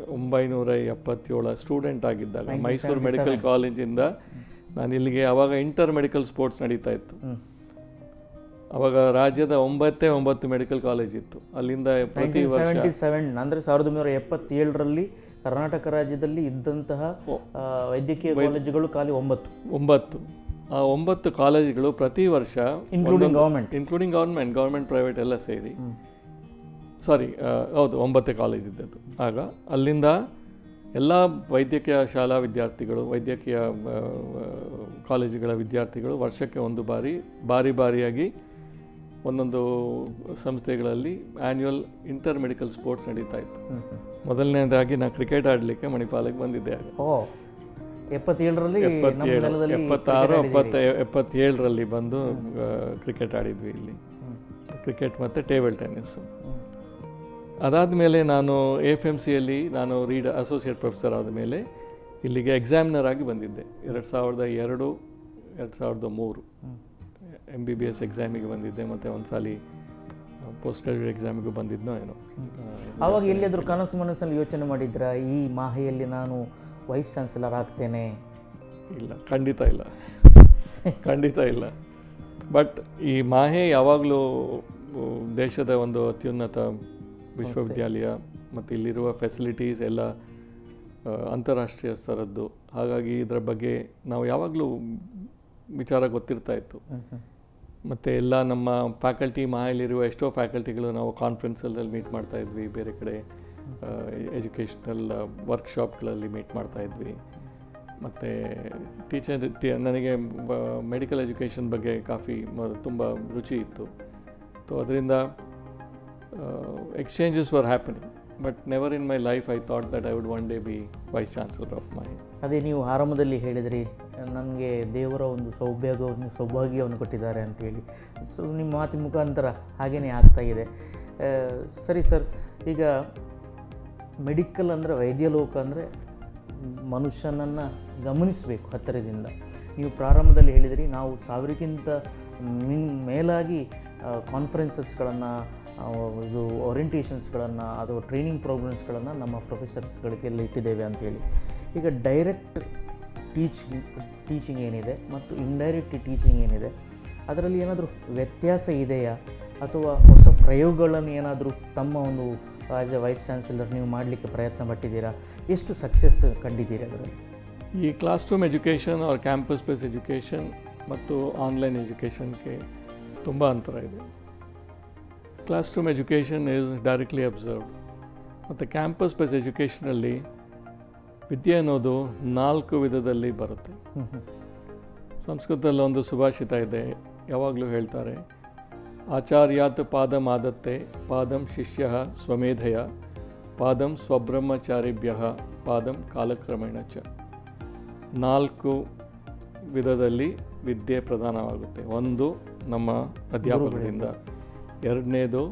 ಒಂಬೈನೂರ ಎಪ್ಪತ್ತೇಳ ಸ್ಟೂಡೆಂಟ್ ಆಗಿದ್ದಾಗ 1977. ಮೈಸೂರು ಮೆಡಿಕಲ್ ಕಾಲೇಜಿಂದ ನಾನು ಇಲ್ಲಿಗೆ ಅವಾಗ ಇಂಟರ್ ಮೆಡಿಕಲ್ ಸ್ಪೋರ್ಟ್ಸ್ ನಡೀತಾ ಇತ್ತು ಹ್ಮ್. ಅವಾಗ ರಾಜ್ಯದ ಒಂಬತ್ತೇ ಒಂಬತ್ತು ಮೆಡಿಕಲ್ ಕಾಲೇಜ್ ಇತ್ತು ಅಲ್ಲಿಂದ ಪ್ರತಿ ವರ್ಷ ಸೆವೆಂಟಿ ಸೆವೆನ್ ಅಂದರೆ ಸಾವಿರದ ಒಂಬೈನೂರ ಎಪ್ಪತ್ತೇಳರಲ್ಲಿ ಕರ್ನಾಟಕ ರಾಜ್ಯದಲ್ಲಿ ಇದ್ದಂತಹ ಆ, ವೈದ್ಯಕೀಯ ಕಾಲೇಜುಗಳು ಖಾಲಿ ಒಂಬತ್ತು ಒಂಬತ್ತು ಆ ಒಂಬತ್ತು ಕಾಲೇಜುಗಳು ಪ್ರತಿ ವರ್ಷ including government including government government private ಎಲ್ಲ ಸೇರಿ ಸಾರಿ ಹೌದು ಒಂಬತ್ತೇ ಕಾಲೇಜ್ ಇದ್ದದ್ದು ಆಗ ಅಲ್ಲಿಂದ ಎಲ್ಲ ವೈದ್ಯಕೀಯ ಶಾಲಾ ವಿದ್ಯಾರ್ಥಿಗಳು ವೈದ್ಯಕೀಯ ಆ, ಆ, ಕಾಲೇಜುಗಳ ವಿದ್ಯಾರ್ಥಿಗಳು ವರ್ಷಕ್ಕೆ ಒಂದು ಬಾರಿ ಬಾರಿ ಬಾರಿಯಾಗಿ ಒಂದೊಂದು ಸಂಸ್ಥೆಗಳಲ್ಲಿ ಆ್ಯನ್ಯುವಲ್ ಇಂಟರ್ ಮೆಡಿಕಲ್ ಸ್ಪೋರ್ಟ್ಸ್ ನಡೀತಾ ಇತ್ತು ಮೊದಲನೇದಾಗಿ ನಾನು ಕ್ರಿಕೆಟ್ ಆಡಲಿಕ್ಕೆ ಮಣಿಪಾಲಕ್ಕೆ ಬಂದಿದ್ದೆ ಆಗ ಓ ಎಪ್ಪತ್ತೇಳರಲ್ಲಿ ನಮ್ಮ ಎಪ್ಪತ್ತೇಳು ನೆಲದಲ್ಲಿ ಎಪ್ಪತ್ತಾರು ಎಪ್ಪತ್ತ ಎಪ್ಪತ್ತೇಳರಲ್ಲಿ ಬಂದು ಕ್ರಿಕೆಟ್ ಆಡಿದ್ವಿ ಇಲ್ಲಿ ಕ್ರಿಕೆಟ್ ಮತ್ತು ಟೇಬಲ್ ಟೆನ್ನಿಸ್ಸು ಅದಾದಮೇಲೆ ನಾನು ಎಫ್ ಎಮ್ ಸಿಯಲ್ಲಿ ನಾನು ರೀಡ್ ಅಸೋಸಿಯೇಟ್ ಪ್ರೊಫೆಸರ್ ಆದಮೇಲೆ ಇಲ್ಲಿಗೆ ಎಕ್ಸಾಮಿನರ್ ಆಗಿ ಬಂದಿದ್ದೆ ಎರಡು ಸಾವಿರದ ಎರಡು ಎರಡು ಸಾವಿರದ ಮೂರು ಎಮ್ ಬಿ ಬಿ ಎಸ್ ಎಕ್ಸಾಮಿಗೆ ಬಂದಿದ್ದೆ ಮತ್ತು ಒಂದು ಸಾಲಿ ಪೋಸ್ಟ್ ಗ್ರಾಜುಯೇಟ್ ಎಕ್ಸಾಮಿಗೂ ಬಂದಿದ್ನೋ ಏನೋ ಆವಾಗ ಎಲ್ಲಿಯಾದರೂ ಕನಸು ಮನಸ್ಸಲ್ಲಿ ಯೋಚನೆ ಮಾಡಿದ್ರ ಈ ಮಾಹೆಯಲ್ಲಿ ನಾನು ವೈಸ್ ಚಾನ್ಸಲರ್ ಆಗ್ತೇನೆ ಇಲ್ಲ ಖಂಡಿತ ಇಲ್ಲ ಖಂಡಿತ ಇಲ್ಲ ಬಟ್ ಈ ಮಾಹೆ ಯಾವಾಗಲೂ ದೇಶದ ಒಂದು ಅತ್ಯುನ್ನತ ವಿಶ್ವವಿದ್ಯಾಲಯ ಮತ್ತು ಇಲ್ಲಿರುವ ಫೆಸಿಲಿಟೀಸ್ ಎಲ್ಲ ಆ, ಅಂತಾರಾಷ್ಟ್ರೀಯ ಸ್ತರದ್ದು ಹಾಗಾಗಿ ಇದರ ಬಗ್ಗೆ ನಾವು ಯಾವಾಗಲೂ ವಿಚಾರ ಗೊತ್ತಿರ್ತಾ ಇತ್ತು ಮತ್ತು ಎಲ್ಲ ನಮ್ಮ ಫ್ಯಾಕಲ್ಟಿ ಮಾಹೆಯಲ್ಲಿರುವ ಎಷ್ಟೋ ಫ್ಯಾಕಲ್ಟಿಗಳು ನಾವು ಕಾನ್ಫರೆನ್ಸಲ್ಲಿ ಮೀಟ್ ಮಾಡ್ತಾ ಇದ್ವಿ ಬೇರೆ ಕಡೆ ಎಜುಕೇಷ್ನಲ್ ವರ್ಕ್ಶಾಪ್ಗಳಲ್ಲಿ ಮೀಟ್ ಮಾಡ್ತಾ ಇದ್ವಿ ಮತ್ತು ಟೀಚರ್ ನನಗೆ ಮೆಡಿಕಲ್ ಎಜುಕೇಷನ್ ಬಗ್ಗೆ ಕಾಫಿ ತುಂಬ ರುಚಿ ಇತ್ತು ಸೊ ಅದರಿಂದ exchanges were happening but never in my life I thought that I would one day be vice chancellor of my ಅದೇ ನೀವು ಆರಂಭದಲ್ಲಿ ಹೇಳಿದ್ರಿ ನನಗೆ ದೇವರ ಒಂದು ಸೌಭಾಗ್ಯವನ್ನು ಸೌಭಾಗ್ಯವನ್ನು ಕೊಟ್ಟಿದ್ದಾರೆ ಅಂತೇಳಿ ಸೊ ನಿಮ್ಮ ಮಾತಿನ ಮುಖಾಂತರ ಹಾಗೇ ಆಗ್ತಾ ಇದೆ ಆ, ಸರಿ ಸರ್ ಈಗ ಮೆಡಿಕಲ್ ಅಂದರೆ ವೈದ್ಯ ಲೋಕ ಅಂದರೆ ಮನುಷ್ಯನನ್ನು ಗಮನಿಸಬೇಕು ಹತ್ತಿರದಿಂದ ನೀವು ಪ್ರಾರಂಭದಲ್ಲಿ ಹೇಳಿದಿರಿ ನಾವು ಸಾವಿರಕ್ಕಿಂತ ಮಿನ್ ಮೇಲಾಗಿ ಕಾನ್ಫರೆನ್ಸಸ್ಗಳನ್ನು ಇದು ಓರಿಯಂಟೇಷನ್ಸ್ಗಳನ್ನು ಅಥವಾ ಟ್ರೈನಿಂಗ್ ಪ್ರೋಗ್ರಾಮ್ಸ್ಗಳನ್ನು ನಮ್ಮ ಪ್ರೊಫೆಸರ್ಸ್ಗಳಿಗೆಲ್ಲ ಇಟ್ಟಿದ್ದೇವೆ ಅಂತೇಳಿ ಈಗ ಡೈರೆಕ್ಟ್ ಟೀಚಿಂಗ್ ಟೀಚಿಂಗ್ ಏನಿದೆ ಮತ್ತು ಇಂಡೈರೆಕ್ಟ್ ಟೀಚಿಂಗ್ ಏನಿದೆ ಅದರಲ್ಲಿ ಏನಾದರೂ ವ್ಯತ್ಯಾಸ ಇದೆಯಾ ಅಥವಾ ಹೊಸ ಪ್ರಯೋಗಗಳನ್ನು ಏನಾದರೂ ತಮ್ಮ ಒಂದು ಆಸ್ ಎ ವೈಸ್ ಚಾನ್ಸಲರ್ ನೀವು ಮಾಡಲಿಕ್ಕೆ ಪ್ರಯತ್ನ ಪಟ್ಟಿದ್ದೀರಾ ಎಷ್ಟು ಸಕ್ಸಸ್ ಕಂಡಿದ್ದೀರಿ ಅದರಲ್ಲಿ ಈ class room education or campus base education ಮತ್ತು ಆನ್ಲೈನ್ ಎಜುಕೇಷನ್ಗೆ ತುಂಬ ಅಂತರ ಇದೆ class room education is directly observed ಮತ್ತು ಕ್ಯಾಂಪಸ್ ಬೇಸ್ ಎಜುಕೇಷನಲ್ಲಿ ವಿದ್ಯೆ ಅನ್ನೋದು ನಾಲ್ಕು ವಿಧದಲ್ಲಿ ಬರುತ್ತೆ ಸಂಸ್ಕೃತದಲ್ಲಿ ಒಂದು ಸುಭಾಷಿತ ಇದೆ ಯಾವಾಗಲೂ ಹೇಳ್ತಾರೆ ಆಚಾರ್ಯಾತ್ ಪಾದಮಾದತ್ತೆ ಪಾದಂ ಶಿಷ್ಯ ಸ್ವಮೇಧಯ ಪಾದಂ ಸ್ವಬ್ರಹ್ಮಚಾರಿಭ್ಯ ಪಾದಂ ಕಾಲಕ್ರಮೇಣ ಚ ನಾಲ್ಕು ವಿಧದಲ್ಲಿ ವಿದ್ಯೆ ಪ್ರಧಾನವಾಗುತ್ತೆ ಒಂದು ನಮ್ಮ ಅಧ್ಯಾಪಕರಿಂದ ಎರಡನೇದು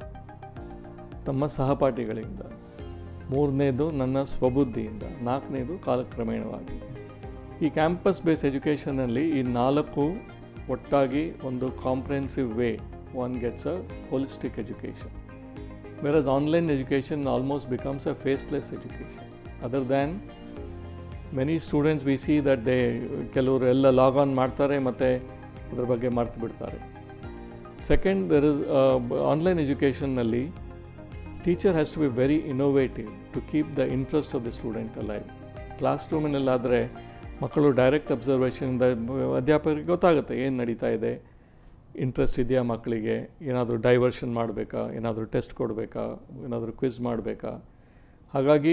ತಮ್ಮ ಸಹಪಾಠಿಗಳಿಂದ ಮೂರನೇದು ನನ್ನ ಸ್ವಬುದ್ಧಿಯಿಂದ ನಾಲ್ಕನೇದು ಕಾಲಕ್ರಮೇಣವಾಗಿ ಈ ಕ್ಯಾಂಪಸ್ ಬೇಸ್ ಎಜುಕೇಷನಲ್ಲಿ ಈ ನಾಲ್ಕು ಒಟ್ಟಾಗಿ ಒಂದು comprehensive way one gets a holistic education versus online education almost becomes a faceless education other than many students we see that they ಕೆಲವರು ಎಲ್ಲ ಲಾಗ್ ಆನ್ ಮಾಡ್ತಾರೆ ಮತ್ತು ಅದ್ರ ಬಗ್ಗೆ ಮರ್ತು ಬಿಡ್ತಾರೆ ಸೆಕೆಂಡ್ ದರ್ ಇಸ್ ಆನ್ಲೈನ್ ಎಜುಕೇಷನ್ನಲ್ಲಿ teacher has to be very innovative to keep the interest of the student alive ಕ್ಲಾಸ್ ರೂಮಿನಲ್ಲಾದರೆ ಮಕ್ಕಳು ಡೈರೆಕ್ಟ್ ಅಬ್ಸರ್ವೇಷನಿಂದ ಅಧ್ಯಾಪಕರಿಗೆ ಗೊತ್ತಾಗುತ್ತೆ ಏನು ನಡೀತಾ ಇದೆ ಇಂಟ್ರೆಸ್ಟ್ ಇದೆಯಾ ಮಕ್ಕಳಿಗೆ ಏನಾದರೂ ಡೈವರ್ಷನ್ ಮಾಡಬೇಕಾ ಏನಾದರೂ ಟೆಸ್ಟ್ ಕೊಡಬೇಕಾ ಏನಾದರೂ ಕ್ವಿಜ್ ಮಾಡಬೇಕಾ ಹಾಗಾಗಿ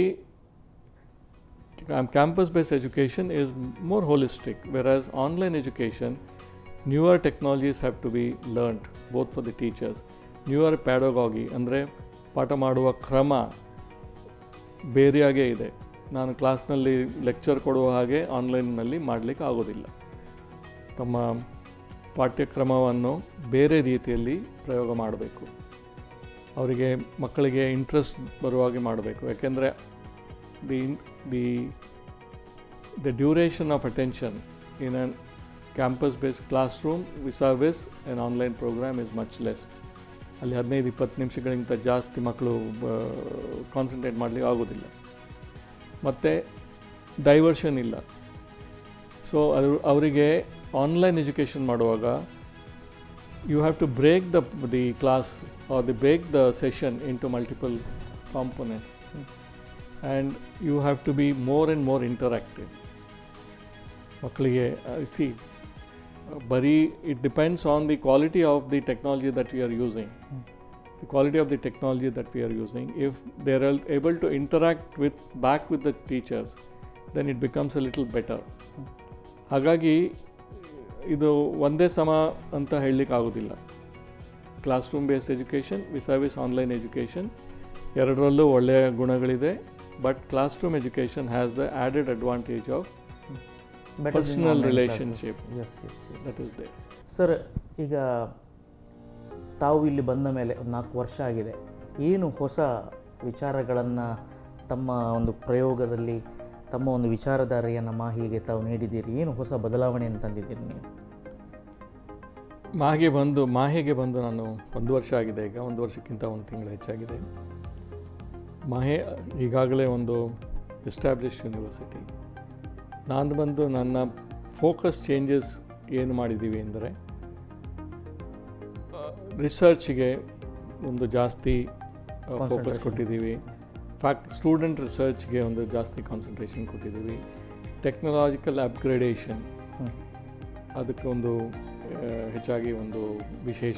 campus based education is more holistic whereas online education newer technologies have to be learnt both for the teachers newer pedagogy ಅಂದರೆ ಪಾಠ ಮಾಡುವ ಕ್ರಮ ಬೇರೆಯಾಗೇ ಇದೆ ನಾನು ಕ್ಲಾಸ್ನಲ್ಲಿ ಲೆಕ್ಚರ್ ಕೊಡುವ ಹಾಗೆ ಆನ್ಲೈನ್ನಲ್ಲಿ ಮಾಡಲಿಕ್ಕೆ ಆಗೋದಿಲ್ಲ ತಮ್ಮ ಪಾಠ್ಯಕ್ರಮವನ್ನು ಬೇರೆ ರೀತಿಯಲ್ಲಿ ಪ್ರಯೋಗ ಮಾಡಬೇಕು ಅವರಿಗೆ ಮಕ್ಕಳಿಗೆ ಇಂಟ್ರೆಸ್ಟ್ ಬರುವ ಹಾಗೆ ಮಾಡಬೇಕು ಯಾಕೆಂದರೆ the the the duration of attention in a campus based classroom vis-a-vis an online program is much less ಅಲ್ಲಿ ಹದಿನೈದು ಇಪ್ಪತ್ತು ನಿಮಿಷಗಳಿಗಿಂತ ಜಾಸ್ತಿ ಮಕ್ಕಳು ಕಾನ್ಸಂಟ್ರೇಟ್ ಮಾಡಲಿಕ್ಕೆ ಆಗೋದಿಲ್ಲ ಮತ್ತು ಡೈವರ್ಷನ್ ಇಲ್ಲ ಸೊ ಅದು ಅವರಿಗೆ ಆನ್ಲೈನ್ ಎಜುಕೇಷನ್ ಮಾಡುವಾಗ you have to break the the class or the break the session in to multiple components and you have to be more and more interactive ಮಕ್ಕಳಿಗೆ ಸಿ ಬರೀ it depends on the quality of the technology that we are using the quality of the technology that we are using if they are able to interact with back with the teachers then it becomes a little better ಹಾಗಾಗಿ ಇದು ಒಂದೇ ಸಮ ಅಂತ ಹೇಳಲಿಕ್ಕೆ ಆಗೋದಿಲ್ಲ class room based education versus online education ಎರಡರಲ್ಲೂ ಒಳ್ಳೆಯ ಗುಣಗಳಿದೆ but class room education has the added advantage of Personal relationship. Yes yes yes that is they sir ಈಗ ತಾವು ಇಲ್ಲಿ ಬಂದ ಮೇಲೆ ಒಂದು ನಾಲ್ಕು ವರ್ಷ ಆಗಿದೆ ಏನು ಹೊಸ ವಿಚಾರಗಳನ್ನು ತಮ್ಮ ಒಂದು ಪ್ರಯೋಗದಲ್ಲಿ ತಮ್ಮ ಒಂದು ವಿಚಾರಧಾರೆಯನ್ನು ಮಾಹಿಗೆ ತಾವು ನೀಡಿದ್ದೀರಿ ಏನು ಹೊಸ ಬದಲಾವಣೆಯನ್ನು ತಂದಿದ್ದೀರಿ ನೀವು ಮಾಗೆ ಬಂದು ಮಾಹೆಗೆ ಬಂದು ನಾನು ಒಂದು ವರ್ಷ ಆಗಿದೆ ಈಗ ಒಂದು ವರ್ಷಕ್ಕಿಂತ ಒಂದು ತಿಂಗಳು ಹೆಚ್ಚಾಗಿದೆ ಮಾಹೆ ಈಗಾಗಲೇ ಒಂದು ಎಸ್ಟಾಬ್ಲಿಷ್ ಯೂನಿವರ್ಸಿಟಿ ನಾನು ಬಂದು ನನ್ನ ಫೋಕಸ್ ಚೇಂಜಸ್ ಏನು ಮಾಡಿದ್ದೀವಿ ಅಂದರೆ ರಿಸರ್ಚ್ಗೆ ಒಂದು ಜಾಸ್ತಿ ಫೋಕಸ್ Concentration. ಕೊಟ್ಟಿದ್ದೀವಿ ಫ್ಯಾಕ್ಟ್ ಸ್ಟೂಡೆಂಟ್ ರಿಸರ್ಚ್ಗೆ ಒಂದು ಜಾಸ್ತಿ ಕಾನ್ಸಂಟ್ರೇಷನ್ ಕೊಟ್ಟಿದ್ದೀವಿ ಟೆಕ್ನಾಲಜಿಕಲ್ ಅಪ್ಗ್ರೇಡೇಷನ್ ಹ್ಮ್. ಅದಕ್ಕೆ ಒಂದು ಆ, ಹೆಚ್ಚಾಗಿ ಒಂದು ವಿಶೇಷ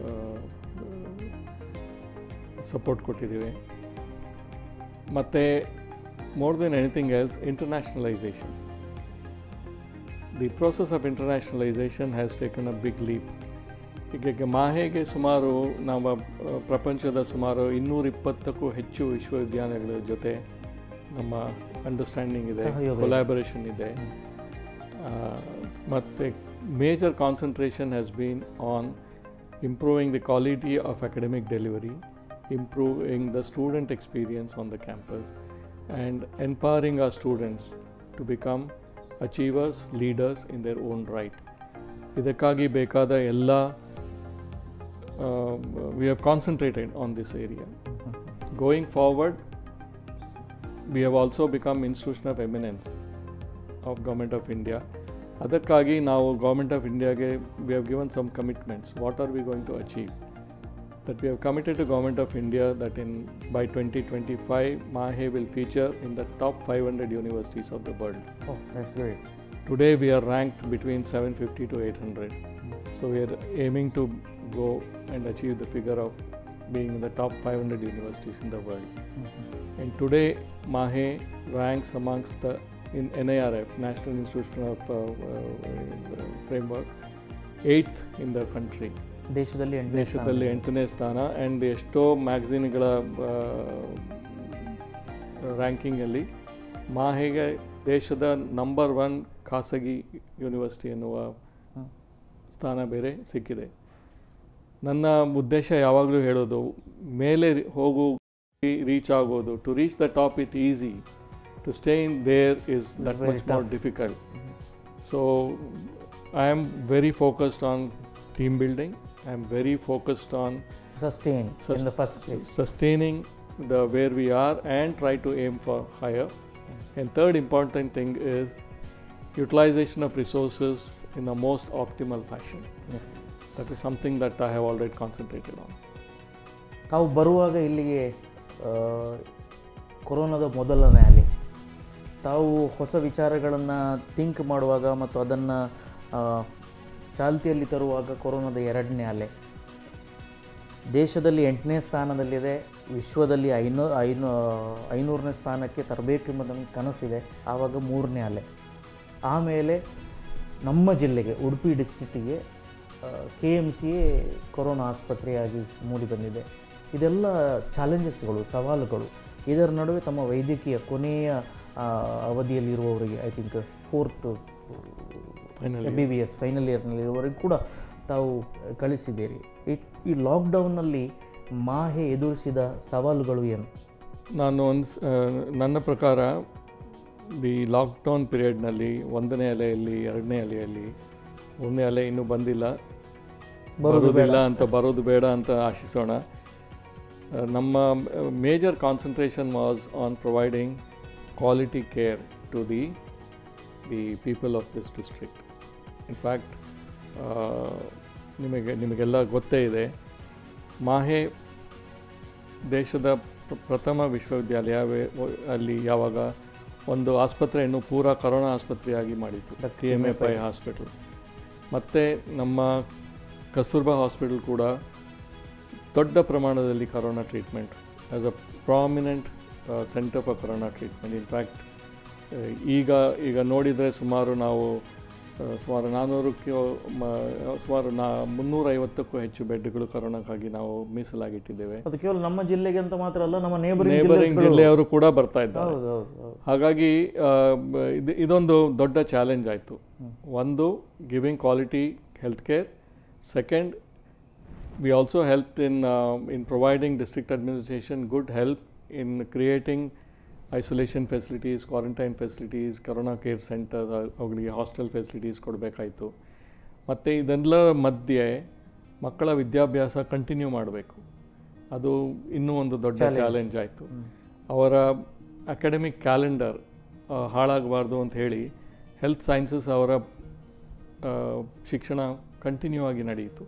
ಸಪೋರ್ಟ್ ಕೊಟ್ಟಿದ್ದೀವಿ ಮತ್ತು more than anything else internationalisation the process of internationalisation has taken a big leap ಈಗ ಮಾಹೆಗೆ ಸುಮಾರು ನಾವು ಆ, ಪ್ರಪಂಚದ ಸುಮಾರು ಇನ್ನೂರ ಇಪ್ಪತ್ತಕ್ಕೂ ಹೆಚ್ಚು ವಿಶ್ವವಿದ್ಯಾಲಯಗಳ ಜೊತೆ ನಮ್ಮ ಅಂಡರ್ಸ್ಟ್ಯಾಂಡಿಂಗ್ ಇದೆ ಸಹಯೋಗ ಇದೆ. ಕೊಲಾಬರೇಷನ್ ಇದೆ ಮತ್ತು major concentration has been on improving the quality of academic delivery improving the student experience on the campus and empowering our students to become achievers leaders in their own right ಇದಕ್ಕಾಗಿ ಬೇಕಾದ ಎಲ್ಲ we have concentrated on this area going forward we have also become institution of eminence of government of india ಅದಕ್ಕಾಗಿ ನಾವು ಗೌರ್ಮೆಂಟ್ ಆಫ್ ಇಂಡಿಯಾಗೆ we have given some commitments what are we going to achieve that we have committed to government of India that in by twenty twenty five Mahe will feature in the top five hundred universities of the world oh that's great Today we are ranked between 750 to 800. So we are aiming to go and achieve the figure of being in the top 500 universities in the world. And today Mahe ranks amongst the in NIRF, National Institution of uh, uh, Framework, eighth in the country. ದೇಶದಲ್ಲಿ ಎಂಟನೇ ದೇಶದಲ್ಲಿ ಎಂಟನೇ ಸ್ಥಾನ ಆ್ಯಂಡ್ ಎಷ್ಟೋ ಮ್ಯಾಗ್ಝಿನ್ಗಳ ರ್ಯಾಂಕಿಂಗಲ್ಲಿ ಮಾಹೆಗೆ ದೇಶದ ನಂಬರ್ ಒನ್ ಖಾಸಗಿ ಯೂನಿವರ್ಸಿಟಿ ಎನ್ನುವ ಹ್ಮ್. ಸ್ಥಾನ ಬೇರೆ ಸಿಕ್ಕಿದೆ ನನ್ನ ಉದ್ದೇಶ ಯಾವಾಗಲೂ ಹೇಳೋದು ಮೇಲೆ ರಿ- ಹೋಗು ರೀಚ್ ಆಗೋದು to reach the top it easy to stay in there is that Very much more tough. Difficult so I am very focused on team building I am very focused on sustain Sus- in the first place sustaining the where we are and try to aim for higher. And third important thing is utilization of resources in the most optimal fashion. Yeah. That is something that I have already concentrated on. ತಾವು ಬರುವಾಗ ಇಲ್ಲಿಗೆ ಆ, ಕೊರೋನಾದ ಮೊದಲನೇ ಅಲೆ ತಾವು ಹೊಸ ವಿಚಾರಗಳನ್ನು ಥಿಂಕ್ ಮಾಡುವಾಗ ಮತ್ತು ಅದನ್ನು ಚಾಲ್ತಿಯಲ್ಲಿ ತರುವಾಗ ಕೊರೋನಾದ ಎರಡನೇ ಅಲೆ ದೇಶದಲ್ಲಿ ಎಂಟನೇ ಸ್ಥಾನದಲ್ಲಿದೆ ವಿಶ್ವದಲ್ಲಿ ಐನೂ ಐನೂ ಐನೂರನೇ ಸ್ಥಾನಕ್ಕೆ ತರಬೇಕೆಂಬ ನಮಗೆ ಕನಸಿದೆ ಆವಾಗ ಮೂರನೇ ಅಲೆ ಆಮೇಲೆ ನಮ್ಮ ಜಿಲ್ಲೆಗೆ ಉಡುಪಿ ಡಿಸ್ಟ್ರಿಕ್ಟಿಗೆ ಕೆ ಎಮ್ ಸಿಯೇ ಕೊರೋನಾ ಆಸ್ಪತ್ರೆಯಾಗಿ ಮೂಡಿ ಬಂದಿದೆ ಇದೆಲ್ಲ ಚಾಲೆಂಜಸ್ಗಳು ಸವಾಲುಗಳು ಇದರ ನಡುವೆ ತಮ್ಮ ವೈದ್ಯಕೀಯ ಕೊನೆಯ ಆ, ಅವಧಿಯಲ್ಲಿರುವವರಿಗೆ I think fourth Finally. B B S final ಇಯರ್ನಲ್ಲಿರುವವರೆಗೆ ಕೂಡ ತಾವು ಕಳಿಸಿದ್ದೀರಿ ಈ ಈ ಲಾಕ್ಡೌನ್ನಲ್ಲಿ ಮಾಹೆ ಎದುರಿಸಿದ ಸವಾಲುಗಳು ಏನು ನಾನು ಒಂದು ನನ್ನ ಪ್ರಕಾರ ಈ ಲಾಕ್ಡೌನ್ ಪೀರಿಯಡ್ನಲ್ಲಿ ಒಂದನೇ ಅಲೆಯಲ್ಲಿ ಎರಡನೇ ಅಲೆಯಲ್ಲಿ ಮೂರನೇ ಅಲೆ ಇನ್ನೂ ಬಂದಿಲ್ಲ ಬರೋದು ಬರೋದಿಲ್ಲ ಅಂತ ಬರೋದು ಬೇಡ ಅಂತ ಆಶಿಸೋಣ ಆ, ನಮ್ಮ major concentration was on providing quality care to the the people of this district. In fact, ನಿಮಗೆ ನಿಮಗೆಲ್ಲ ಗೊತ್ತೇ ಇದೆ ಮಾಹೆ ದೇಶದ ಪ್ರ- ಪ್ರಥಮ ವಿಶ್ವವಿದ್ಯಾಲಯ ವೇ- ವ- ಅಲ್ಲಿ ಯಾವಾಗ ಒಂದು ಆಸ್ಪತ್ರೆಯನ್ನು ಪೂರಾ ಕರೋನಾ ಆಸ್ಪತ್ರೆಯಾಗಿ ಮಾಡಿತು T M A Pai hospital ಮತ್ತು ನಮ್ಮ ಕಸ್ತೂರ್ಬಾ ಹಾಸ್ಪಿಟಲ್ ಕೂಡ ದೊಡ್ಡ ಪ್ರಮಾಣದಲ್ಲಿ corona treatment as a prominent centre for corona treatment in fact ಈಗ ಈಗ ನೋಡಿದರೆ ಸುಮಾರು ನಾವು ಆ, ಸುಮಾರು ನಾನ್ನೂರಕ್ಕೆ ಮ- ಸುಮಾರು ನಾ ಮುನ್ನೂರೈವತ್ತಕ್ಕೂ ಹೆಚ್ಚು ಬೆಡ್ಗಳು ಕರೋನಾಕ್ಕಾಗಿ ನಾವು ಮೀಸಲಾಗಿಟ್ಟಿದ್ದೇವೆ ಅದು ಕೇವಲ ನಮ್ಮ ಜಿಲ್ಲೆಗೆ ಅಂತ ಮಾತ್ರ ಅಲ್ಲ ನಮ್ಮ ನೇಬರಿಂಗ್ ನೇಬರಿಂಗ್ ಜಿಲ್ಲೆಯವರು ಕೂಡ ಬರ್ತಾ ಇದ್ದಾರೆ ಹೌದು ಹೌದು ಹೌದು ಹಾಗಾಗಿ ಆ, ಬ- ಇದು ಇದೊಂದು ದೊಡ್ಡ ಚಾಲೆಂಜ್ ಆಯಿತು ಒಂದು giving quality health care second we also help in in providing district administration good help in creating isolation facilities quarantine facilities corona care centre ಅವುಗಳಿಗೆ ಹಾಸ್ಟೆಲ್ ಫೆಸಿಲಿಟೀಸ್ ಕೊಡಬೇಕಾಯಿತು ಮತ್ತು ಇದೆಲ್ಲ ಮಧ್ಯೆ ಮಕ್ಕಳ ವಿದ್ಯಾಭ್ಯಾಸ ಕಂಟಿನ್ಯೂ ಮಾಡಬೇಕು ಅದು ಇನ್ನೂ ಒಂದು ದೊಡ್ಡ ಚಾಲೆಂಜ್ ಆಯಿತು ಅವರ ಅಕಾಡೆಮಿಕ್ ಕ್ಯಾಲೆಂಡರ್ ಹಾಳಾಗಬಾರ್ದು ಅಂತ ಹೇಳಿ ಹೆಲ್ತ್ ಸೈನ್ಸಸ್ ಅವರ ಆ, ಶಿಕ್ಷಣ ಕಂಟಿನ್ಯೂ ಆಗಿ ನಡೆಯಿತು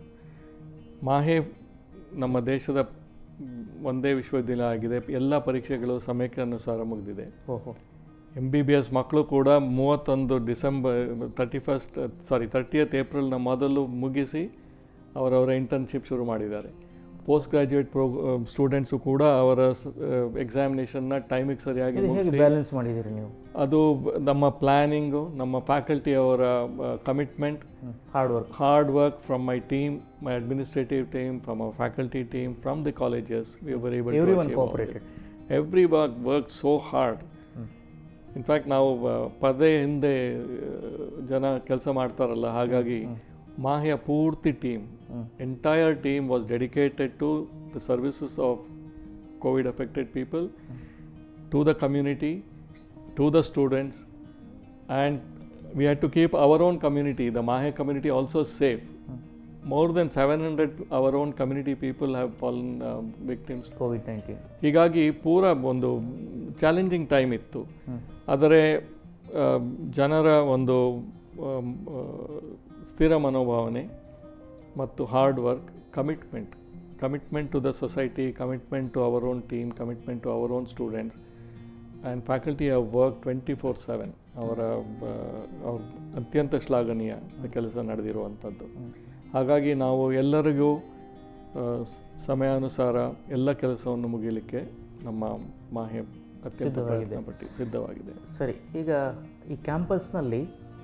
ಮಾಹೆ ನಮ್ಮ ದೇಶದ ಒಂದೇ ವಿಶ್ವವಿದ್ಯಾಲಯ ಆಗಿದೆ ಎಲ್ಲ ಪರೀಕ್ಷೆಗಳು ಸಮಯಕ್ಕೆ ಅನುಸಾರ ಮುಗಿದಿದೆ ಓಹೋ ಎಮ್ ಬಿ ಬಿ ಎಸ್ ಮಕ್ಕಳು ಕೂಡ ಮೂವತ್ತೊಂದು December thirty first sorry thirtieth ಏಪ್ರಿಲ್ನ ಮೊದಲು ಮುಗಿಸಿ ಅವರವರ ಇಂಟರ್ನ್ಶಿಪ್ ಶುರು ಮಾಡಿದ್ದಾರೆ ಪೋಸ್ಟ್ ಗ್ರಾಜ್ಯುಯೇಟ್ ಪ್ರೋ ಸ್ಟೂಡೆಂಟ್ಸು ಕೂಡ ಅವರ ಎಕ್ಸಾಮಿನೇಷನ್ನ ಟೈಮಿಗೆ ಸರಿಯಾಗಿ ಇದು ಹೇಗೆ ಮುಗಿಸಿ ಬ್ಯಾಲೆನ್ಸ್ ಮಾಡಿದ್ದೀರಿ ನೀವು ಅದು ಬ- ನಮ್ಮ ಪ್ಲ್ಯಾನಿಂಗು ನಮ್ಮ ಫ್ಯಾಕಲ್ಟಿ ಅವರ commitment hard work hard work from my team, my administrative team, from our faculty team, from the colleges, we were able Everyone to achieve all cooperated. this. Everyone worked so hard. In fact ನಾವು ಆ, ಪದೇ ಹಿಂದೆ ಆ, ಜನ ಕೆಲಸ ಮಾಡ್ತಾರಲ್ಲ ಹಾಗಾಗಿ ಮಾಹಿಯ ಪೂರ್ತಿ team entire team was dedicated to the services of Covid affected people to the community, to the students, and we had to keep our own community, the Mahe community, also safe. More than 700 our own community people have fallen uh, victims. Covid nineteen ಹೀಗಾಗಿ ಪೂರ ಒಂದು ಚಾಲೆಂಜಿಂಗ್ ಟೈಮ್ ಇತ್ತು ಆದರೆ ಆ, ಜನರ ಒಂದು ಆಮ್, ಆ, ಸ್ಥಿರ ಮನೋಭಾವನೆ ಮತ್ತು hard work commitment commitment to the society commitment to our own team commitment to our own students and faculty have work twenty four seven ಅವರ ಆ, ಅವ್ರ ಅತ್ಯಂತ ಶ್ಲಾಘನೀಯ ಕೆಲಸ ನಡೆದಿರುವಂಥದ್ದು ಹಾಗಾಗಿ ನಾವು ಎಲ್ಲರಿಗೂ ಆ, ಸ್- ಸಮಯಾನುಸಾರ ಎಲ್ಲ ಕೆಲಸವನ್ನು ಮುಗಿಲಿಕ್ಕೆ ನಮ್ಮ ಮಾಹೆ ಅತ್ಯಂತ ಸಿದ್ಧವಾಗಿದೆ. ಪ್ರಯತ್ನ ಪಟ್ಟು ಸಿದ್ಧವಾಗಿದೆ ಸರಿ ಈಗ ಈ ಕ್ಯಾಂಪಸ್ನಲ್ಲಿ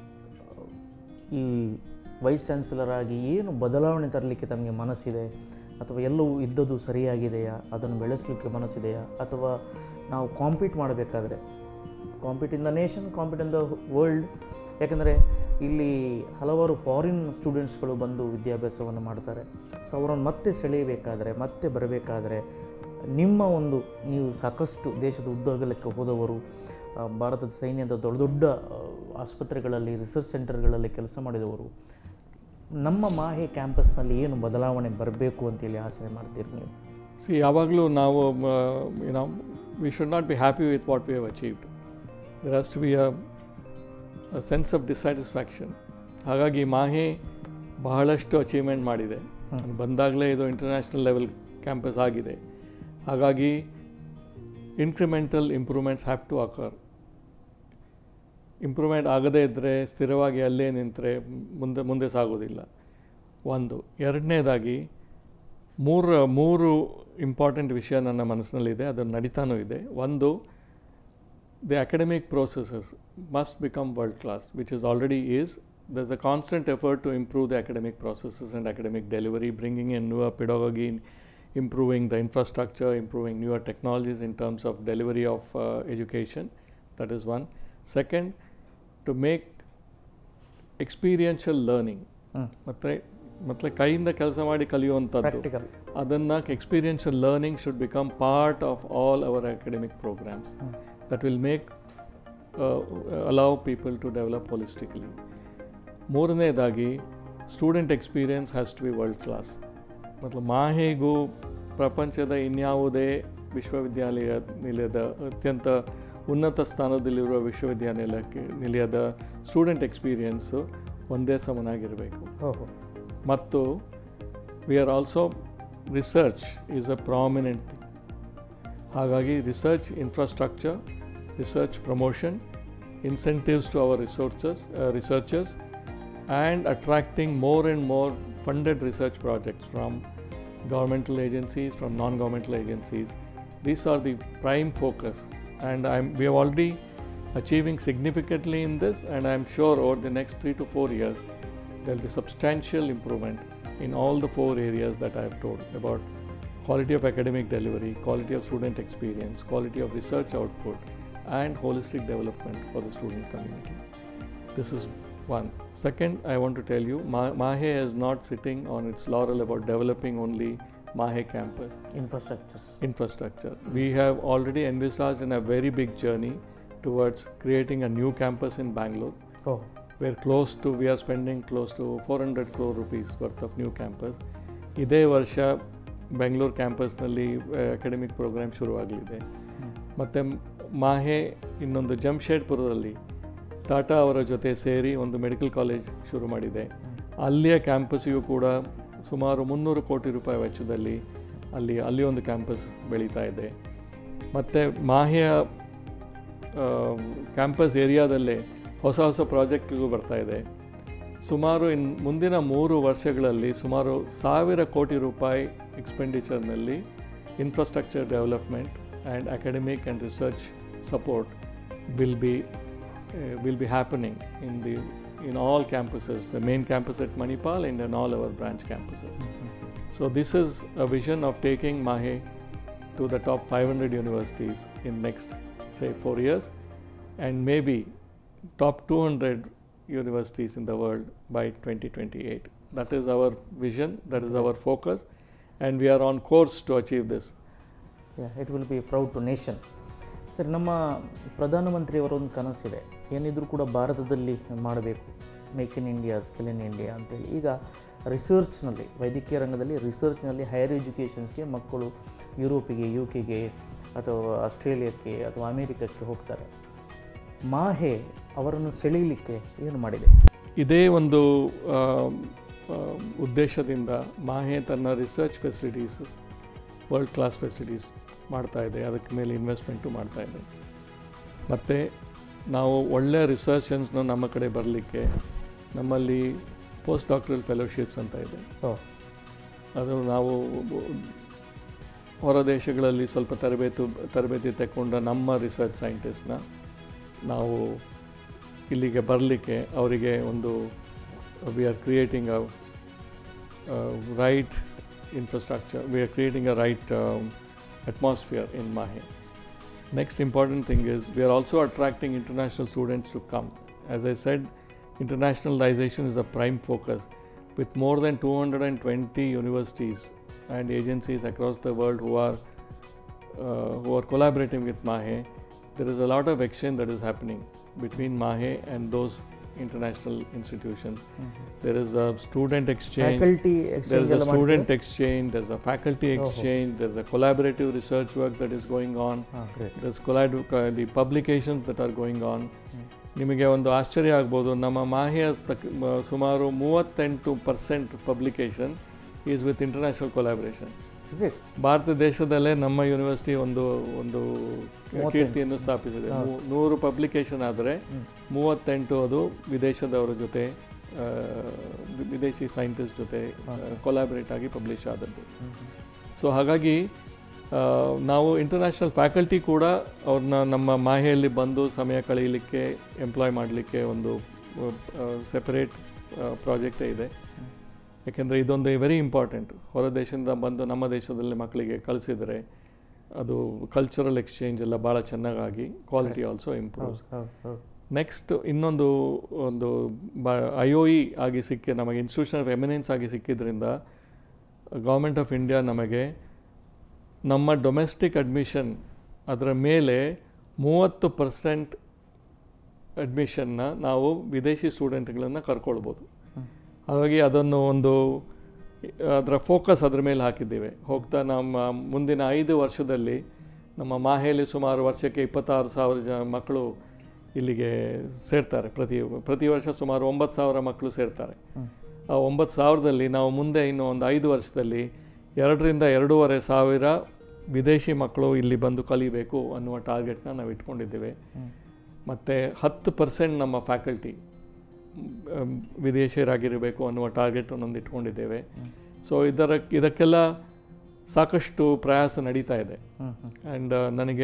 ಈ ವೈಸ್ ಚಾನ್ಸಲರ್ ಆಗಿ ಏನು ಬದಲಾವಣೆ ತರಲಿಕ್ಕೆ ತಮಗೆ ಮನಸ್ಸಿದೆ ಅಥವಾ ಎಲ್ಲವೂ ಇದ್ದದ್ದು ಸರಿಯಾಗಿದೆಯಾ ಅದನ್ನು ಬೆಳೆಸಲಿಕ್ಕೆ ಮನಸ್ಸಿದೆಯಾ ಅಥವಾ ನಾವು ಕಾಂಪೀಟ್ ಮಾಡಬೇಕಾದ್ರೆ compete in the nation compete in the world ಯಾಕಂದರೆ ಇಲ್ಲಿ ಹಲವಾರು ಫಾರಿನ್ ಸ್ಟೂಡೆಂಟ್ಸ್ಗಳು ಬಂದು ವಿದ್ಯಾಭ್ಯಾಸವನ್ನು ಮಾಡ್ತಾರೆ ಸೊ ಅವರನ್ನು ಮತ್ತೆ ಸೆಳೆಯಬೇಕಾದರೆ ಮತ್ತೆ ಬರಬೇಕಾದ್ರೆ ನಿಮ್ಮ ಒಂದು ನೀವು ಸಾಕಷ್ಟು ದೇಶದ ಉದ್ದಗಲಕ್ಕೆ ಹೋದವರು ಆ, ಭಾರತದ ಸೈನ್ಯದ ದೊಡ್ಡ ದೊಡ್ಡ ಆ, ಆಸ್ಪತ್ರೆಗಳಲ್ಲಿ ರಿಸರ್ಚ್ ಸೆಂಟರ್ಗಳಲ್ಲಿ ಕೆಲಸ ಮಾಡಿದವರು ನಮ್ಮ ಮಾಹೆ ಕ್ಯಾಂಪಸ್ನಲ್ಲಿ ಏನು ಬದಲಾವಣೆ ಬರಬೇಕು ಅಂತೇಳಿ ಆಸೆ ಮಾಡ್ತೀರಿ ನೀವು ಸಿ ಯಾವಾಗಲೂ ನಾವು you know we should not be happy with what we have achieved there has to be a sense of dissatisfaction Mahe ಮಾಹೆ ಬಹಳಷ್ಟು ಅಚೀವ್ಮೆಂಟ್ ಮಾಡಿದೆ ನಾನು ಬಂದಾಗಲೇ ಇದು ಇಂಟರ್ನ್ಯಾಷನಲ್ ಲೆವೆಲ್ ಕ್ಯಾಂಪಸ್ ಆಗಿದೆ ಹಾಗಾಗಿ incremental improvements have to occur improvement ಆಗದೇ ಇದ್ದರೆ ಸ್ಥಿರವಾಗಿ ಅಲ್ಲೇ ನಿಂತರೆ ಮುಂದೆ ಮುಂದೆ ಸಾಗೋದಿಲ್ಲ ಒಂದು ಎರಡನೇದಾಗಿ ಮೂರು ಮೂರು ಇಂಪಾರ್ಟೆಂಟ್ ವಿಷಯ ನನ್ನ ಮನಸ್ಸಿನಲ್ಲಿದೆ ಅದು ನಡೀತಾನೂ ಇದೆ ಒಂದು the academic processes must become world class which is already is there's a constant effort to improve the academic processes and academic delivery, bringing in newer pedagogy, improving the infrastructure, improving newer technologies in terms of delivery of uh, education. That is one. Second, to make experiential learning. ಹ್ಞೂ ಮತ್ತು ಮತ್ತು ಕೈಯಿಂದ ಕೆಲಸ ಮಾಡಿ ಕಲಿಯುವಂಥದ್ದು ಪ್ರಾಕ್ಟಿಕಲ್ ಅದನ್ನು experiential learning should become part of all our academic programmes that will make allow people to develop holistically ಮೂರನೇದಾಗಿ student experience has to be world class ಮತ್ತು ಮಾಹೆಗೂ ಪ್ರಪಂಚದ ಇನ್ಯಾವುದೇ ವಿಶ್ವವಿದ್ಯಾಲಯ ನಿಲಯದ ಅತ್ಯಂತ ಉನ್ನತ ಸ್ಥಾನದಲ್ಲಿರುವ ವಿಶ್ವವಿದ್ಯಾನಿಲಯಕ್ಕೆ ನಿಲಯದ ಸ್ಟೂಡೆಂಟ್ ಎಕ್ಸ್ಪೀರಿಯನ್ಸು ಒಂದೇ ಸಮನಾಗಿರಬೇಕು ಓಹೋ ಮತ್ತು we are also research is a prominent thing ಹಾಗಾಗಿ research infrastructure research promotion incentives to our resources researchers and attracting more and more funded research projects from governmental agencies, from non-governmental agencies. These are the prime focus, and I'm, we are already achieving significantly in this, and I'm sure over the next three to four years, there'll be substantial improvement in all the four areas that I have told about quality of academic delivery, quality of student experience, quality of research output, and holistic development for the student community. This is one. Second, I want to tell you, Ma- Mahe is not sitting on its laurel about developing only Mahe campus infrastructures infrastructure. We have already envisaged in a very big journey towards creating a new campus in Bangalore. Oh We're close to, we are spending close to 400 crore rupees worth of new campus. ಇದೇ ವರ್ಷ ಬೆಂಗಳೂರು ಕ್ಯಾಂಪಸ್ನಲ್ಲಿ ಅಕಾಡೆಮಿಕ್ ಪ್ರೋಗ್ರಾಮ್ ಶುರುವಾಗಲಿದೆ ಮತ್ತು ಮಾಹೆ ಇನ್ನೊಂದು ಜಮ್ಶೇಡ್ಪುರದಲ್ಲಿ ಟಾಟಾ ಅವರ ಜೊತೆ ಸೇರಿ ಒಂದು ಮೆಡಿಕಲ್ ಕಾಲೇಜ್ ಶುರು ಮಾಡಿದೆ ಅಲ್ಲಿಯ ಕ್ಯಾಂಪಸ್ಸಿಗೂ ಕೂಡ ಸುಮಾರು ಮುನ್ನೂರು ಕೋಟಿ ರೂಪಾಯಿ ವೆಚ್ಚದಲ್ಲಿ ಅಲ್ಲಿ ಅಲ್ಲಿ ಒಂದು ಕ್ಯಾಂಪಸ್ ಬೆಳೀತಾ ಇದೆ ಮತ್ತು ಮಾಹೆಯ ಕ್ಯಾಂಪಸ್ ಏರಿಯಾದಲ್ಲೇ ಹೊಸ ಹೊಸ ಪ್ರಾಜೆಕ್ಟ್ಗಳು ಬರ್ತಾ ಇದೆ ಸುಮಾರು ಇನ್ ಮುಂದಿನ ಮೂರು ವರ್ಷಗಳಲ್ಲಿ ಸುಮಾರು ಸಾವಿರ ಕೋಟಿ ರೂಪಾಯಿ ಎಕ್ಸ್ಪೆಂಡಿಚರ್ನಲ್ಲಿ infrastructure development and academic and research support will be will be happening in the in all campuses, the main campus at Manipal and in all our branch campuses. So this is a vision of taking Mahe to the top 500 universities in next say 4 years and maybe top 200 universities in the world by 2028. That is our vision, that is our focus and we are on course to achieve this. It will be proud to nation sir ನಮ್ಮ ಪ್ರಧಾನಮಂತ್ರಿಯವರ ಒಂದು ಕನಸಿದೆ ಏನಿದ್ರೂ ಕೂಡ ಭಾರತದಲ್ಲಿ ಮಾಡಬೇಕು make in India skill in India ಅಂತೇಳಿ ಈಗ ರಿಸರ್ಚ್ನಲ್ಲಿ ವೈದ್ಯಕೀಯ ರಂಗದಲ್ಲಿ ರಿಸರ್ಚ್ನಲ್ಲಿ ಹೈಯರ್ ಎಜುಕೇಷನ್ಸ್ಗೆ ಮಕ್ಕಳು ಯುರೋಪಿಗೆ ಯು ಕೆಗೆ ಅಥವಾ ಆಸ್ಟ್ರೇಲಿಯಾಕ್ಕೆ ಅಥವಾ ಅಮೇರಿಕಕ್ಕೆ ಹೋಗ್ತಾರೆ ಮಾಹೆ ಅವರನ್ನು ಸೆಳೀಲಿಕ್ಕೆ ಏನು ಮಾಡಿದೆ ಇದೇ ಒಂದು ಆ, ಆ, ಉದ್ದೇಶದಿಂದ ಮಾಹೆ ತನ್ನ research facilities world class facilities ಮಾಡ್ತಾ ಇದೆ ಅದಕ್ಕೆ ಮೇಲೆ ಇನ್ವೆಸ್ಟ್ಮೆಂಟು ಮಾಡ್ತಾ ಇದೆ ಮತ್ತು ನಾವು ಒಳ್ಳೆಯ ರಿಸರ್ಚನ್ಸ್ನ ನಮ್ಮ ಕಡೆ ಬರಲಿಕ್ಕೆ ನಮ್ಮಲ್ಲಿ ಪೋಸ್ಟ್ ಡಾಕ್ಟ್ರಲ್ ಫೆಲೋಶಿಪ್ಸ್ ಅಂತ ಇದೆ ಓ ಅದು ನಾವು ಹೊರ ದೇಶಗಳಲ್ಲಿ ಸ್ವಲ್ಪ ತರಬೇತು ತರಬೇತಿ ತಗೊಂಡ ನಮ್ಮ ರಿಸರ್ಚ್ ಸೈಂಟಿಸ್ಟ್ನ ನಾವು ಇಲ್ಲಿಗೆ ಬರಲಿಕ್ಕೆ ಅವರಿಗೆ ಒಂದು we are creating a right infrastructure we are creating a right atmosphere in Mahe. Next important thing is we are also attracting international students to come. As I said, internationalization is a prime focus. With more than 220 universities and agencies across the world who are uh, who are collaborating with Mahe, there is a lot of exchange that is happening between Mahe and those international institutions. There is a student exchange. Faculty There exchange is a ಎಲ್ಲ student ಮಾಡ್ತೀರಾ? exchange, there's a faculty Oh, oh. exchange, there's a collaborative research work that is going on, ಹಾಂ great there's collab- uh, the publications that are going on. ನಿಮಗೆ ಒಂದು ಆಶ್ಚರ್ಯ ಆಗ್ಬೋದು ನಮ್ಮ ಮಾಹಿಯ ತಕ್ ಮ- ಸುಮಾರು ಮೂವತ್ತೆಂಟು percent publication is with international collaboration is it ಭಾರತ ದೇಶದಲ್ಲೇ ನಮ್ಮ ಯೂನಿವರ್ಸಿಟಿ ಒಂದು ಒಂದು ಮೂವತ್ತೆಂಟು. ಕೀರ್ತಿಯನ್ನು ಸ್ಥಾಪಿಸಿದೆ ಹೌದು. ಮೂ- ನೂರು ಪಬ್ಲಿಕೇಶನ್ ಆದರೆ ಹ್ಮ್. ಮೂವತ್ತೆಂಟು ಅದು ವಿದೇಶದವರ ಜೊತೆ ಆ, ವಿ- ವಿದೇಶಿ ಸೈಂಟಿಸ್ಟ್ ಜೊತೆ ಹೌದು. ಕೊಲಾಬ್ರೇಟ್ ಆಗಿ ಪಬ್ಲಿಷ್ ಆದದ್ದು ಸೊ ಹಾಗಾಗಿ ಆ, ನಾವು ಇಂಟರ್ನ್ಯಾಷನಲ್ ಫ್ಯಾಕಲ್ಟಿ ಕೂಡ ಅವ್ರನ್ನ ನಮ್ಮ ಮಾಹೆಯಲ್ಲಿ ಬಂದು ಸಮಯ ಕಳೆಯಲಿಕ್ಕೆ ಎಂಪ್ಲಾಯ್ ಮಾಡಲಿಕ್ಕೆ ಒಂದು ಸೆಪರೇಟ್ ಪ್ರಾಜೆಕ್ಟೇ ಇದೆ ಯಾಕೆಂದರೆ ಇದೊಂದು ವೆರಿ ಇಂಪಾರ್ಟೆಂಟ್ ಹೊರ ದೇಶದಿಂದ ಬಂದು ನಮ್ಮ ದೇಶದಲ್ಲಿ ಮಕ್ಕಳಿಗೆ ಕಳಿಸಿದರೆ ಅದು ಕಲ್ಚರಲ್ ಎಕ್ಸ್ಚೇಂಜ್ ಎಲ್ಲ ಭಾಳ ಚೆನ್ನಾಗಾಗಿ ಕ್ವಾಲಿಟಿ ಆಲ್ಸೋ ಇಂಪ್ರೂವ್ಸ್ ಹೌದು ಹೌದು ನೆಕ್ಸ್ಟ್ ಇನ್ನೊಂದು ಒಂದು ಬ ಐ ಒ ಇ ಆಗಿ ಸಿಕ್ಕಿ ನಮಗೆ ಇನ್ಸ್ಟಿಟ್ಯೂಷನ್ ಆಫ್ ಎಮಿನೆನ್ಸ್ ಆಗಿ ಸಿಕ್ಕಿದ್ರಿಂದ ಗೌರ್ಮೆಂಟ್ ಆಫ್ ಇಂಡಿಯಾ ನಮಗೆ ನಮ್ಮ ಡೊಮೆಸ್ಟಿಕ್ ಅಡ್ಮಿಷನ್ ಅದರ ಮೇಲೆ ಮೂವತ್ತು ಪರ್ಸೆಂಟ್ ಅಡ್ಮಿಷನ್ನ ನಾವು ವಿದೇಶಿ ಸ್ಟೂಡೆಂಟ್ಗಳನ್ನು ಕರ್ಕೊಳ್ಬೋದು ಹ್ಮ್. ಹಾಗಾಗಿ ಅದನ್ನು ಒಂದು ಅದರ ಫೋಕಸ್ ಅದ್ರ ಮೇಲೆ ಹಾಕಿದ್ದೇವೆ ಹೋಗ್ತಾ ನಮ್ಮ ಮುಂದಿನ ಐದು ವರ್ಷದಲ್ಲಿ ನಮ್ಮ ಮಾಹೆಯಲ್ಲಿ ಸುಮಾರು ವರ್ಷಕ್ಕೆ ಇಪ್ಪತ್ತಾರು ಸಾವಿರ ಜನ ಮಕ್ಕಳು ಇಲ್ಲಿಗೆ ಸೇರ್ತಾರೆ ಪ್ರತಿ ಪ್ರತಿ ವರ್ಷ ಸುಮಾರು ಒಂಬತ್ತು ಸಾವಿರ ಮಕ್ಕಳು ಸೇರ್ತಾರೆ ಆ ಒಂಬತ್ತು ಸಾವಿರದಲ್ಲಿ ನಾವು ಮುಂದೆ ಇನ್ನು ಒಂದು ಐದು ವರ್ಷದಲ್ಲಿ ಎರಡರಿಂದ ಎರಡೂವರೆ ಸಾವಿರ ವಿದೇಶಿ ಮಕ್ಕಳು ಇಲ್ಲಿ ಬಂದು ಕಲಿಬೇಕು ಅನ್ನುವ ಟಾರ್ಗೆಟ್ನ ನಾವು ಇಟ್ಕೊಂಡಿದ್ದೇವೆ ಮತ್ತು ಹತ್ತು ಪರ್ಸೆಂಟ್ ನಮ್ಮ ಫ್ಯಾಕಲ್ಟಿ ವಿದೇಶಿಯರಾಗಿರಬೇಕು ಅನ್ನುವ ಟಾರ್ಗೆಟ್ ಒಂದೊಂದು ಇಟ್ಕೊಂಡಿದ್ದೇವೆ ಸೊ ಇದರ ಇದಕ್ಕೆಲ್ಲ ಸಾಕಷ್ಟು ಪ್ರಯಾಸ ನಡೀತಾ ಇದೆ ಆ್ಯಂಡ್ ನನಗೆ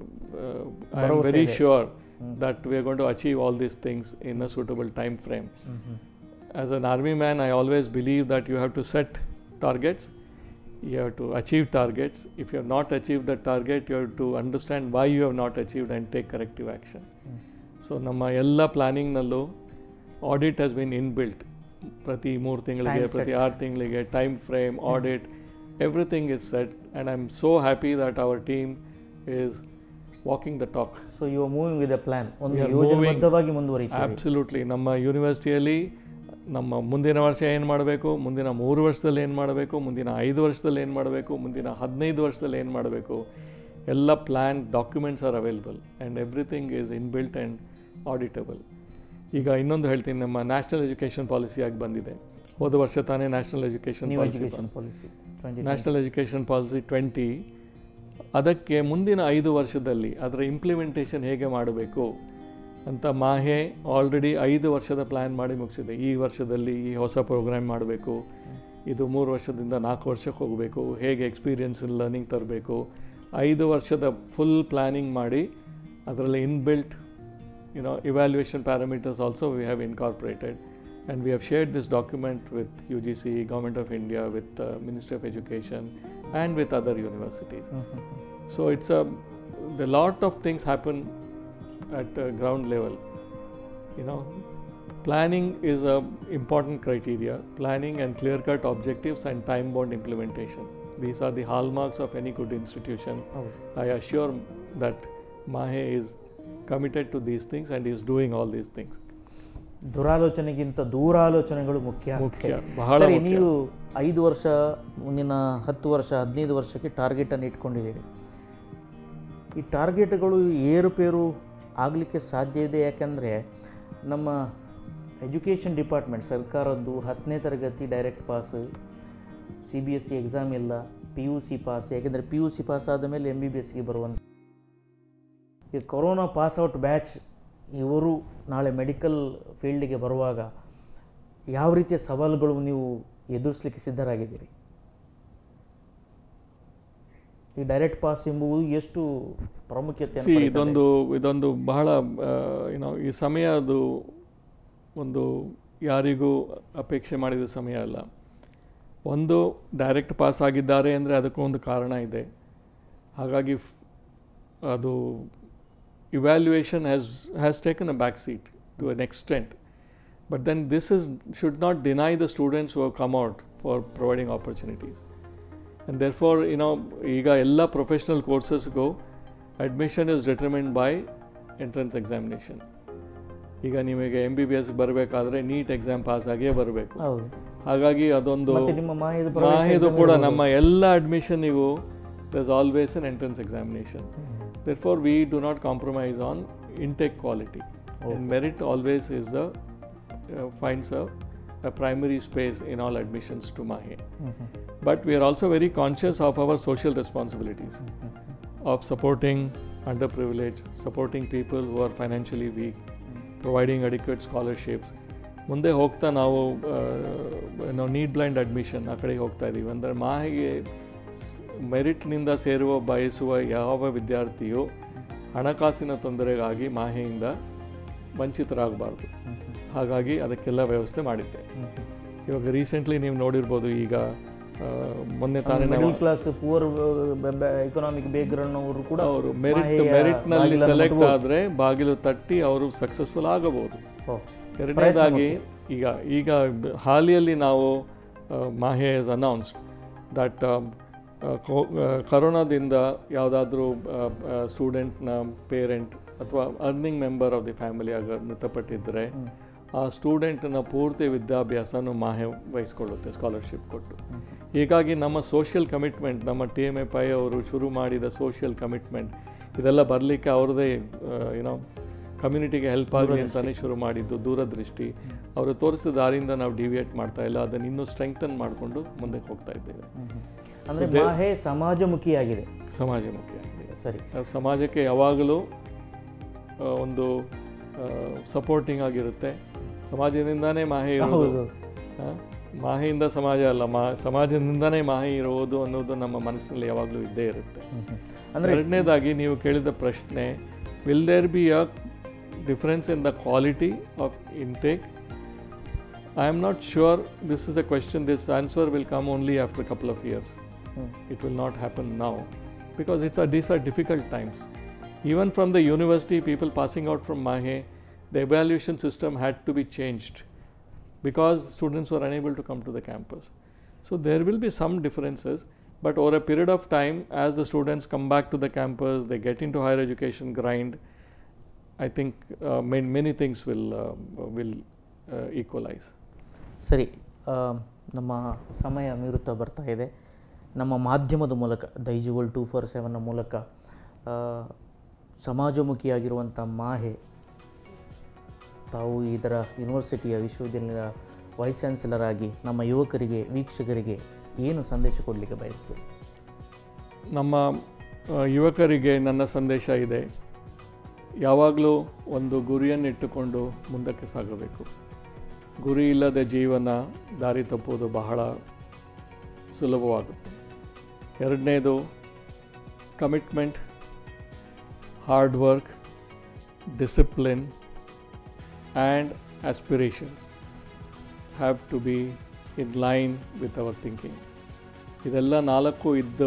I am very sure that we are going to achieve all these things in a suitable time frame as an army man i always believe that you have to set targets you have to achieve targets if you have not achieved the target you have to understand why you have not achieved and take corrective action so ನಮ್ಮ ಎಲ್ಲ ಪ್ಲ್ಯಾನಿಂಗ್ನಲ್ಲೂ ಆಡಿಟ್ ಹ್ಯಾಸ್ ಬಿನ್ ಇನ್ಬಿಲ್ಟ್ ಪ್ರತಿ ಮೂರು ತಿಂಗಳಿಗೆ Time ಪ್ರತಿ set. ಆರು ತಿಂಗಳಿಗೆ time frame audit everything is set and I am so happy that our team is walking the talk so you moving with a plan ಒಂದು We are ಯೋಜನೆಬದ್ಧವಾಗಿ ಮುಂದುವರಿತೀವಿ ಆಬ್ಸಲ್ಯೂಟ್ಲಿ ನಮ್ಮ ಯೂನಿವರ್ಸಿಟಿಯಲ್ಲಿ ನಮ್ಮ ಮುಂದಿನ ವರ್ಷ ಏನು ಮಾಡಬೇಕು ಮುಂದಿನ ಮೂರು ವರ್ಷದಲ್ಲಿ ಏನು ಮಾಡಬೇಕು ಮುಂದಿನ ಐದು ವರ್ಷದಲ್ಲಿ ಏನು ಮಾಡಬೇಕು ಮುಂದಿನ ಹದಿನೈದು ವರ್ಷದಲ್ಲಿ ಏನು ಮಾಡಬೇಕು ಎಲ್ಲ plan documents are available and everything is inbuilt and auditable ಈಗ ಇನ್ನೊಂದು ಹೇಳ್ತೀನಿ ನಮ್ಮ ನ್ಯಾಷನಲ್ ಎಜುಕೇಷನ್ ಪಾಲಿಸಿಯಾಗಿ ಬಂದಿದೆ ಹೋದ ವರ್ಷ ತಾನೇ national education new policy education policy national education policy twenty ಅದಕ್ಕೆ ಮುಂದಿನ ಐದು ವರ್ಷದಲ್ಲಿ ಅದರ ಇಂಪ್ಲಿಮೆಂಟೇಷನ್ ಹೇಗೆ ಮಾಡಬೇಕು ಅಂತ ಮಾಹೆ ಆಲ್ರೆಡಿ ಐದು ವರ್ಷದ ಪ್ಲ್ಯಾನ್ ಮಾಡಿ ಮುಗಿಸಿದೆ ಈ ವರ್ಷದಲ್ಲಿ ಈ ಹೊಸ ಪ್ರೋಗ್ರಾಮ್ ಮಾಡಬೇಕು ಇದು ಮೂರು ವರ್ಷದಿಂದ ನಾಲ್ಕು ವರ್ಷಕ್ಕೆ ಹೋಗಬೇಕು ಹೇಗೆ ಎಕ್ಸ್ಪೀರಿಯನ್ಸ್ ಲರ್ನಿಂಗ್ ತರಬೇಕು ಐದು ವರ್ಷದ ಫುಲ್ ಪ್ಲ್ಯಾನಿಂಗ್ ಮಾಡಿ ಅದರಲ್ಲಿ inbuilt you know evaluation parameters also we have incorporated and we have shared this document with UGC, Government of India, with uh, Ministry of Education, and with other universities. So it's a the lot of things happen at uh, ground level. You know, planning is a important criteria. Planning and clear-cut objectives and time-bound implementation. These are the hallmarks of any good institution. ಹೌದು I assure that Mahe is committed to these things and is doing all these things. ದುರಾಲೋಚನೆಗಿಂತ ದೂರಾಲೋಚನೆಗಳು ಮುಖ್ಯ ಮುಖ್ಯ, ಬಹಳ ಸರಿ ಮುಖ್ಯ. ನೀವು ಐದು ವರ್ಷ ಮುಂದಿನ ಹತ್ತು ವರ್ಷ ಹದಿನೈದು ವರ್ಷಕ್ಕೆ ಟಾರ್ಗೆಟನ್ನು ಇಟ್ಕೊಂಡಿದ್ದೀರಿ ಈ ಟಾರ್ಗೆಟ್ಗಳು ಏರುಪೇರು ಆಗಲಿಕ್ಕೆ ಸಾಧ್ಯ ಇದೆ ಯಾಕಂದರೆ ನಮ್ಮ ಎಜುಕೇಷನ್ ಡಿಪಾರ್ಟ್ಮೆಂಟ್ ಸರ್ಕಾರದ್ದು ಹತ್ತನೇ ತರಗತಿ direct pass C B S C exam ಇಲ್ಲ ಪಿ ಯು ಸಿ ಪಾಸ್ ಯಾಕೆಂದರೆ ಪಿ ಯು ಸಿ ಪಾಸ್ ಆದ ಮೇಲೆ ಎಮ್ ಬಿ ಬಿ ಎಸ್ಗೆ ಬರುವಂಥ ಈ ಕೊರೋನಾ ಪಾಸ್ಔಟ್ ಬ್ಯಾಚ್ ಇವರು ನಾಳೆ ಮೆಡಿಕಲ್ ಫೀಲ್ಡಿಗೆ ಬರುವಾಗ ಯಾವ ರೀತಿಯ ಸವಾಲುಗಳು ನೀವು ಎದುರಿಸಲಿಕ್ಕೆ ಸಿದ್ಧರಾಗಿದ್ದೀರಿ ಈ ಡೈರೆಕ್ಟ್ ಪಾಸ್ ಎಂಬುದು ಎಷ್ಟು ಪ್ರಾಮುಖ್ಯತೆ ಸಿ ಇದೊಂದು ಇದೊಂದು ಬಹಳ ಏನೋ ಈ ಸಮಯ ಅದು ಒಂದು ಯಾರಿಗೂ ಅಪೇಕ್ಷೆ ಮಾಡಿದ ಸಮಯ ಅಲ್ಲ ಒಂದು ಡೈರೆಕ್ಟ್ ಪಾಸ್ ಆಗಿದ್ದಾರೆ ಅಂದರೆ ಅದಕ್ಕೂ ಒಂದು ಕಾರಣ ಇದೆ ಹಾಗಾಗಿ ಫ್- ಅದು evaluation has has taken a back seat to an extent but then this is should not deny the students who come out for providing opportunities and there for you know ಈಗ ಎಲ್ಲ ಪ್ರೊಫೆಷ್ನಲ್ ಕೋರ್ಸಸ್ಗೂ admission is determined by entrance examination ಈಗ ನಿಮಗೆ ಎಮ್ ಬಿ ಬಿ ಎಸ್ಗೆ ಬರಬೇಕಾದ್ರೆ ನೀಟ್ ಎಕ್ಸಾಮ್ ಪಾಸ್ ಆಗಿಯೇ ಬರಬೇಕು ಹೌದು ಹಾಗಾಗಿ ಅದೊಂದು ಮತ್ತೆ ನಿಮ್ಮ ಮಾಹಿತಿ ಪ್ರವೇಶ ಮಾಹಿದು exam ಕೂಡ ಇರ್ಬೋದು. ನಮ್ಮ ಎಲ್ಲ ಅಡ್ಮಿಷನ್ನಿಗೂ thus always an entrance examination there for we do not compromise on intake quality and merit always is the finds a primary space in all admissions to Mahe hmm, hmm. but we are also very conscious of our social responsibilities of supporting underprivileged, supporting people who are financially weak, providing adequate scholarships. ಮುಂದೆ ಹೋಗ್ತಾ ನಾವು ನಾವು ನೀಡ್ ಬ್ಲೈಂಡ್ ಅಡ್ಮಿಷನ್ ಆ ಕಡೆಗೆ ಹೋಗ್ತಾ ಇದ್ದೀವಿ ಅಂದರೆ ಮಾಹಿಗೆ ಮೆರಿಟ್ನಿಂದ ಸೇರುವ ಬಯಸುವ ಯಾವ ವಿದ್ಯಾರ್ಥಿಯು ಹಣಕಾಸಿನ ತೊಂದರೆಗಾಗಿ ಮಾಹೆಯಿಂದ ವಂಚಿತರಾಗಬಾರ್ದು ಹಾಗಾಗಿ ಅದಕ್ಕೆಲ್ಲ ವ್ಯವಸ್ಥೆ ಮಾಡಿದ್ದೆ ಇವಾಗ ರೀಸೆಂಟ್ಲಿ ನೀವು ನೋಡಿರ್ಬೋದು ಈಗ ಆ, ಮೊನ್ನೆ ತಾನೇ ನಾವು middle class poor economic background ಅವರು ಕೂಡ ಅವರು ಮೆರಿಟ್ ಮಾಹೆಯ ಮೆರಿಟ್ನಲ್ಲಿ ಬಾಗಿಲನ್ನು ಸೆಲೆಕ್ಟ್ ಮುಟ್ಬೋದು. ಆದರೆ ಬಾಗಿಲು ತಟ್ಟಿ ಅವರು ಸಕ್ಸಸ್ಫುಲ್ ಆಗಬಹುದು ಓ, ಎರಡನೇದಾಗಿ ಈಗ ಈಗ ಬ- ಹಾಲಿಯಲ್ಲಿ ನಾವು ಮಾಹೆ ಇಸ್ ಅನೌನ್ಸ್ಡ್ ದಟ್ ಕರೋನಾದಿಂದ ಯಾವುದಾದ್ರೂ ಸ್ಟೂಡೆಂಟ್ನ ಪೇರೆಂಟ್ ಅಥವಾ earning member of the family ಆಗ ಮೃತಪಟ್ಟಿದ್ದರೆ ಆ ಸ್ಟೂಡೆಂಟ್ನ ಪೂರ್ತಿ ವಿದ್ಯಾಭ್ಯಾಸನೂ ಮಾಹೆ ವಹಿಸ್ಕೊಳ್ಳುತ್ತೆ ಸ್ಕಾಲರ್ಶಿಪ್ ಕೊಟ್ಟು ಹೀಗಾಗಿ ನಮ್ಮ ಸೋಷಿಯಲ್ ಕಮಿಟ್ಮೆಂಟ್ ನಮ್ಮ ಟಿ ಎಮ್ ಎ ಪೈ ಅವರು ಶುರು ಮಾಡಿದ ಸೋಷಿಯಲ್ ಕಮಿಟ್ಮೆಂಟ್ ಇದೆಲ್ಲ ಬರಲಿಕ್ಕೆ ಅವ್ರದ್ದೇ ಏನೋ ಕಮ್ಯುನಿಟಿಗೆ ಹೆಲ್ಪ್ ಆಗಲಿ ಅಂತಲೇ ಶುರು ಮಾಡಿದ್ದು ದೂರದೃಷ್ಟಿ ಅವರು ತೋರಿಸಿದ ದಾರಿಯಿಂದ ನಾವು ಡಿವಿಯೇಟ್ ಮಾಡ್ತಾ ಇಲ್ಲ ಅದನ್ನು ಇನ್ನೂ ಸ್ಟ್ರೆಂಗ್ತನ್ ಮಾಡಿಕೊಂಡು ಮುಂದಕ್ಕೆ ಹೋಗ್ತಾ ಇದ್ದೇವೆ ಅಂದರೆ ಮಾಹೆ ಸಮಾಜಮುಖಿಯಾಗಿದೆ ಸಮಾಜಮುಖಿಯಾಗಿದೆ ಸರಿ ನಾವು ಸಮಾಜಕ್ಕೆ ಯಾವಾಗಲೂ ಆ, ಒಂದು ಸಪೋರ್ಟಿಂಗ್ ಆಗಿರುತ್ತೆ ಸಮಾಜದಿಂದಾನೇ ಮಾಹೆ ಇರೋದು ಹೌದು ಆ, ಮಾಹೆಯಿಂದ ಸಮಾಜ ಅಲ್ಲ ಮಾ ಸಮಾಜದಿಂದಾನೇ ಮಾಹೆ ಇರೋದು ಅನ್ನೋದು ನಮ್ಮ ಮನಸ್ಸಿನಲ್ಲಿ ಯಾವಾಗಲೂ ಇದ್ದೇ ಇರುತ್ತೆ ಅಂದರೆ ಎರಡನೇದಾಗಿ ನೀವು ಕೇಳಿದ ಪ್ರಶ್ನೆ will there be a difference in the quality of intake I am not sure this is a question this answer will come only after couple of years it will not happen now because it's a, these are difficult times. Even from the university, people passing out from Mahe, the evaluation system had to be changed because students were unable to come to the campus. So there will be some differences, but over a period of time, as the students come back to the campus, they get into higher education grind. I think uh, many, many things will uh, will uh, equalize. ಸರಿ ಆ, ನಮ್ಮ ಸಮಯ ಮೀರುತ್ತಾ ಬರ್ತಾ ಇದೆ ನಮ್ಮ ಮಾಧ್ಯಮದ ಮೂಲಕ ದೈಜುವಲ್ ಟೂ ಫೋರ್ ಸೆವೆನ್ನ ಮೂಲಕ ಆ, ಸಮಾಜಮುಖಿಯಾಗಿರುವಂಥ ಮಾಹೆ ತಾವು ಇದರ ಯುನಿವರ್ಸಿಟಿಯ ವಿಶ್ವವಿದ್ಯಾಲಯದ ವೈಸ್ ಚಾನ್ಸಲರ್ ಆಗಿ ನಮ್ಮ ಯುವಕರಿಗೆ ವೀಕ್ಷಕರಿಗೆ ಏನು ಸಂದೇಶ ಕೊಡಲಿಕ್ಕೆ ಬಯಸ್ತೀರಿ ನಮ್ಮ ಆ, ಯುವಕರಿಗೆ ನನ್ನ ಸಂದೇಶ ಇದೆ ಯಾವಾಗಲೂ ಒಂದು ಗುರಿಯನ್ನಿಟ್ಟುಕೊಂಡು ಮುಂದಕ್ಕೆ ಸಾಗಬೇಕು ಗುರಿ ಇಲ್ಲದ ಜೀವನ ದಾರಿ ತಪ್ಪುವುದು ಬಹಳ ಸುಲಭವಾಗುತ್ತೆ ಎರಡನೇದು commitment hard work discipline and aspirations have to be in line with our thinking ಇದೆಲ್ಲ ನಾಲ್ಕು ಇದ್ದು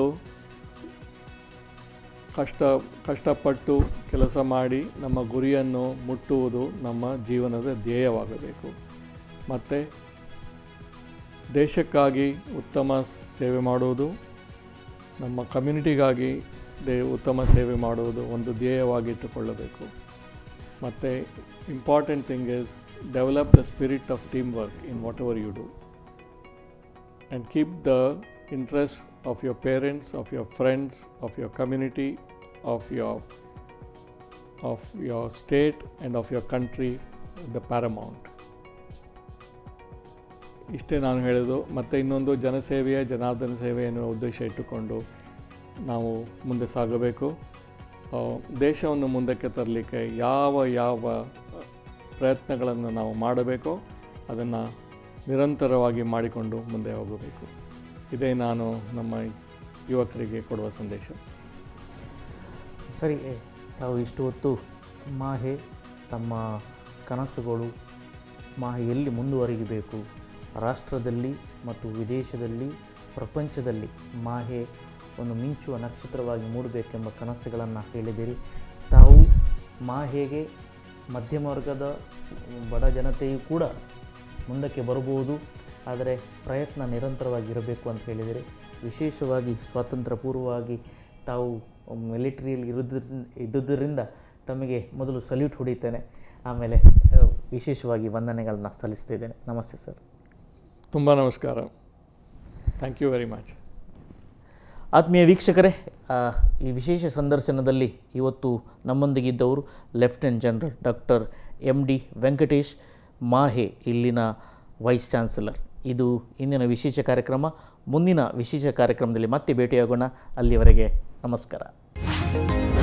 ಕಷ್ಟ ಕಷ್ಟಪಟ್ಟು ಕೆಲಸ ಮಾಡಿ ನಮ್ಮ ಗುರಿಯನ್ನು ಮುಟ್ಟುವುದು ನಮ್ಮ ಜೀವನದ ಧ್ಯೇಯವಾಗಬೇಕು ಮತ್ತು ದೇಶಕ್ಕಾಗಿ ಉತ್ತಮ ಸೇವೆ ಮಾಡುವುದು ನಮ್ಮ ಕಮ್ಯುನಿಟಿಗಾಗಿ ದೇ ಉತ್ತಮ ಸೇವೆ ಮಾಡುವುದು ಒಂದು ಧ್ಯೇಯವಾಗಿಟ್ಟುಕೊಳ್ಳಬೇಕು ಮತ್ತು important thing is develop the spirit of team work in whatever you do and keep the interest of your parents, of your friends, of your community, of your of your state and of your country the paramount. ಇಷ್ಟೇ ನಾನು ಹೇಳೋದು ಮತ್ತು ಇನ್ನೊಂದು ಜನಸೇವೆಯ ಜನಾರ್ದನ ಸೇವೆ ಎನ್ನುವ ಉದ್ದೇಶ ಇಟ್ಟುಕೊಂಡು ನಾವು ಮುಂದೆ ಸಾಗಬೇಕು ಆ, ದೇಶವನ್ನು ಮುಂದಕ್ಕೆ ತರಲಿಕ್ಕೆ ಯಾವ ಯಾವ ಪ್ರಯತ್ನಗಳನ್ನು ನಾವು ಮಾಡಬೇಕೋ ಅದನ್ನು ನಿರಂತರವಾಗಿ ಮಾಡಿಕೊಂಡು ಮುಂದೆ ಹೋಗಬೇಕು ಇದೇ ನಾನು ನಮ್ಮ ಯುವಕರಿಗೆ ಕೊಡುವ ಸಂದೇಶ ಸರಿ ತಾವು ಇಷ್ಟು ಹೊತ್ತು ಮಾಹೆ ತಮ್ಮ ಕನಸುಗಳು ಮಾಹೆ ಎಲ್ಲಿ ಮುಂದುವರಿಯಬೇಕು ರಾಷ್ಟ್ರದಲ್ಲಿ ಮತ್ತು ವಿದೇಶದಲ್ಲಿ ಪ್ರಪಂಚದಲ್ಲಿ ಮಾಹೆ ಒಂದು ಮಿಂಚುವ ನಕ್ಷತ್ರವಾಗಿ ಮೂಡಬೇಕೆಂಬ ಕನಸುಗಳನ್ನು ಹೇಳಿದಿರಿ ತಾವು ಮಾಹೆಗೆ ಮಧ್ಯಮ ವರ್ಗದ ಬಡ ಜನತೆಯೂ ಕೂಡ ಮುಂದಕ್ಕೆ ಬರಬಹುದು ಆದರೆ ಪ್ರಯತ್ನ ನಿರಂತರವಾಗಿರಬೇಕು ಅಂತ ಹೇಳಿದರೆ ವಿಶೇಷವಾಗಿ ಸ್ವಾತಂತ್ರ್ಯ ಪೂರ್ವವಾಗಿ ತಾವು ಮಿಲಿಟ್ರಿಯಲ್ಲಿ ಇರೋದ್ರಿಂದ ಇದ್ದುದರಿಂದ ತಮಗೆ ಮೊದಲು ಸಲ್ಯೂಟ್ ಹೊಡಿತೇನೆ ಆಮೇಲೆ ಆ, ವಿಶೇಷವಾಗಿ ವಂದನೆಗಳನ್ನ ಸಲ್ಲಿಸ್ತಿದ್ದೇನೆ ನಮಸ್ತೆ ಸರ್ ತುಂಬ ನಮಸ್ಕಾರ ಥ್ಯಾಂಕ್ ಯು ವೆರಿ ಮಚ್ ಆತ್ಮೀಯ ವೀಕ್ಷಕರೇ ಆ, ಈ ವಿಶೇಷ ಸಂದರ್ಶನದಲ್ಲಿ ಇವತ್ತು ನಮ್ಮೊಂದಿಗಿದ್ದವರು lieutenant general doctor M D Venkatesh Mahe ಇಲ್ಲಿನ ವೈಸ್ ಚಾನ್ಸಲರ್ ಇದು ಇಂದಿನ ವಿಶೇಷ ಕಾರ್ಯಕ್ರಮ ಮುಂದಿನ ವಿಶೇಷ ಕಾರ್ಯಕ್ರಮದಲ್ಲಿ ಮತ್ತೆ ಭೇಟಿಯಾಗೋಣ ಅಲ್ಲಿವರೆಗೆ ನಮಸ್ಕಾರ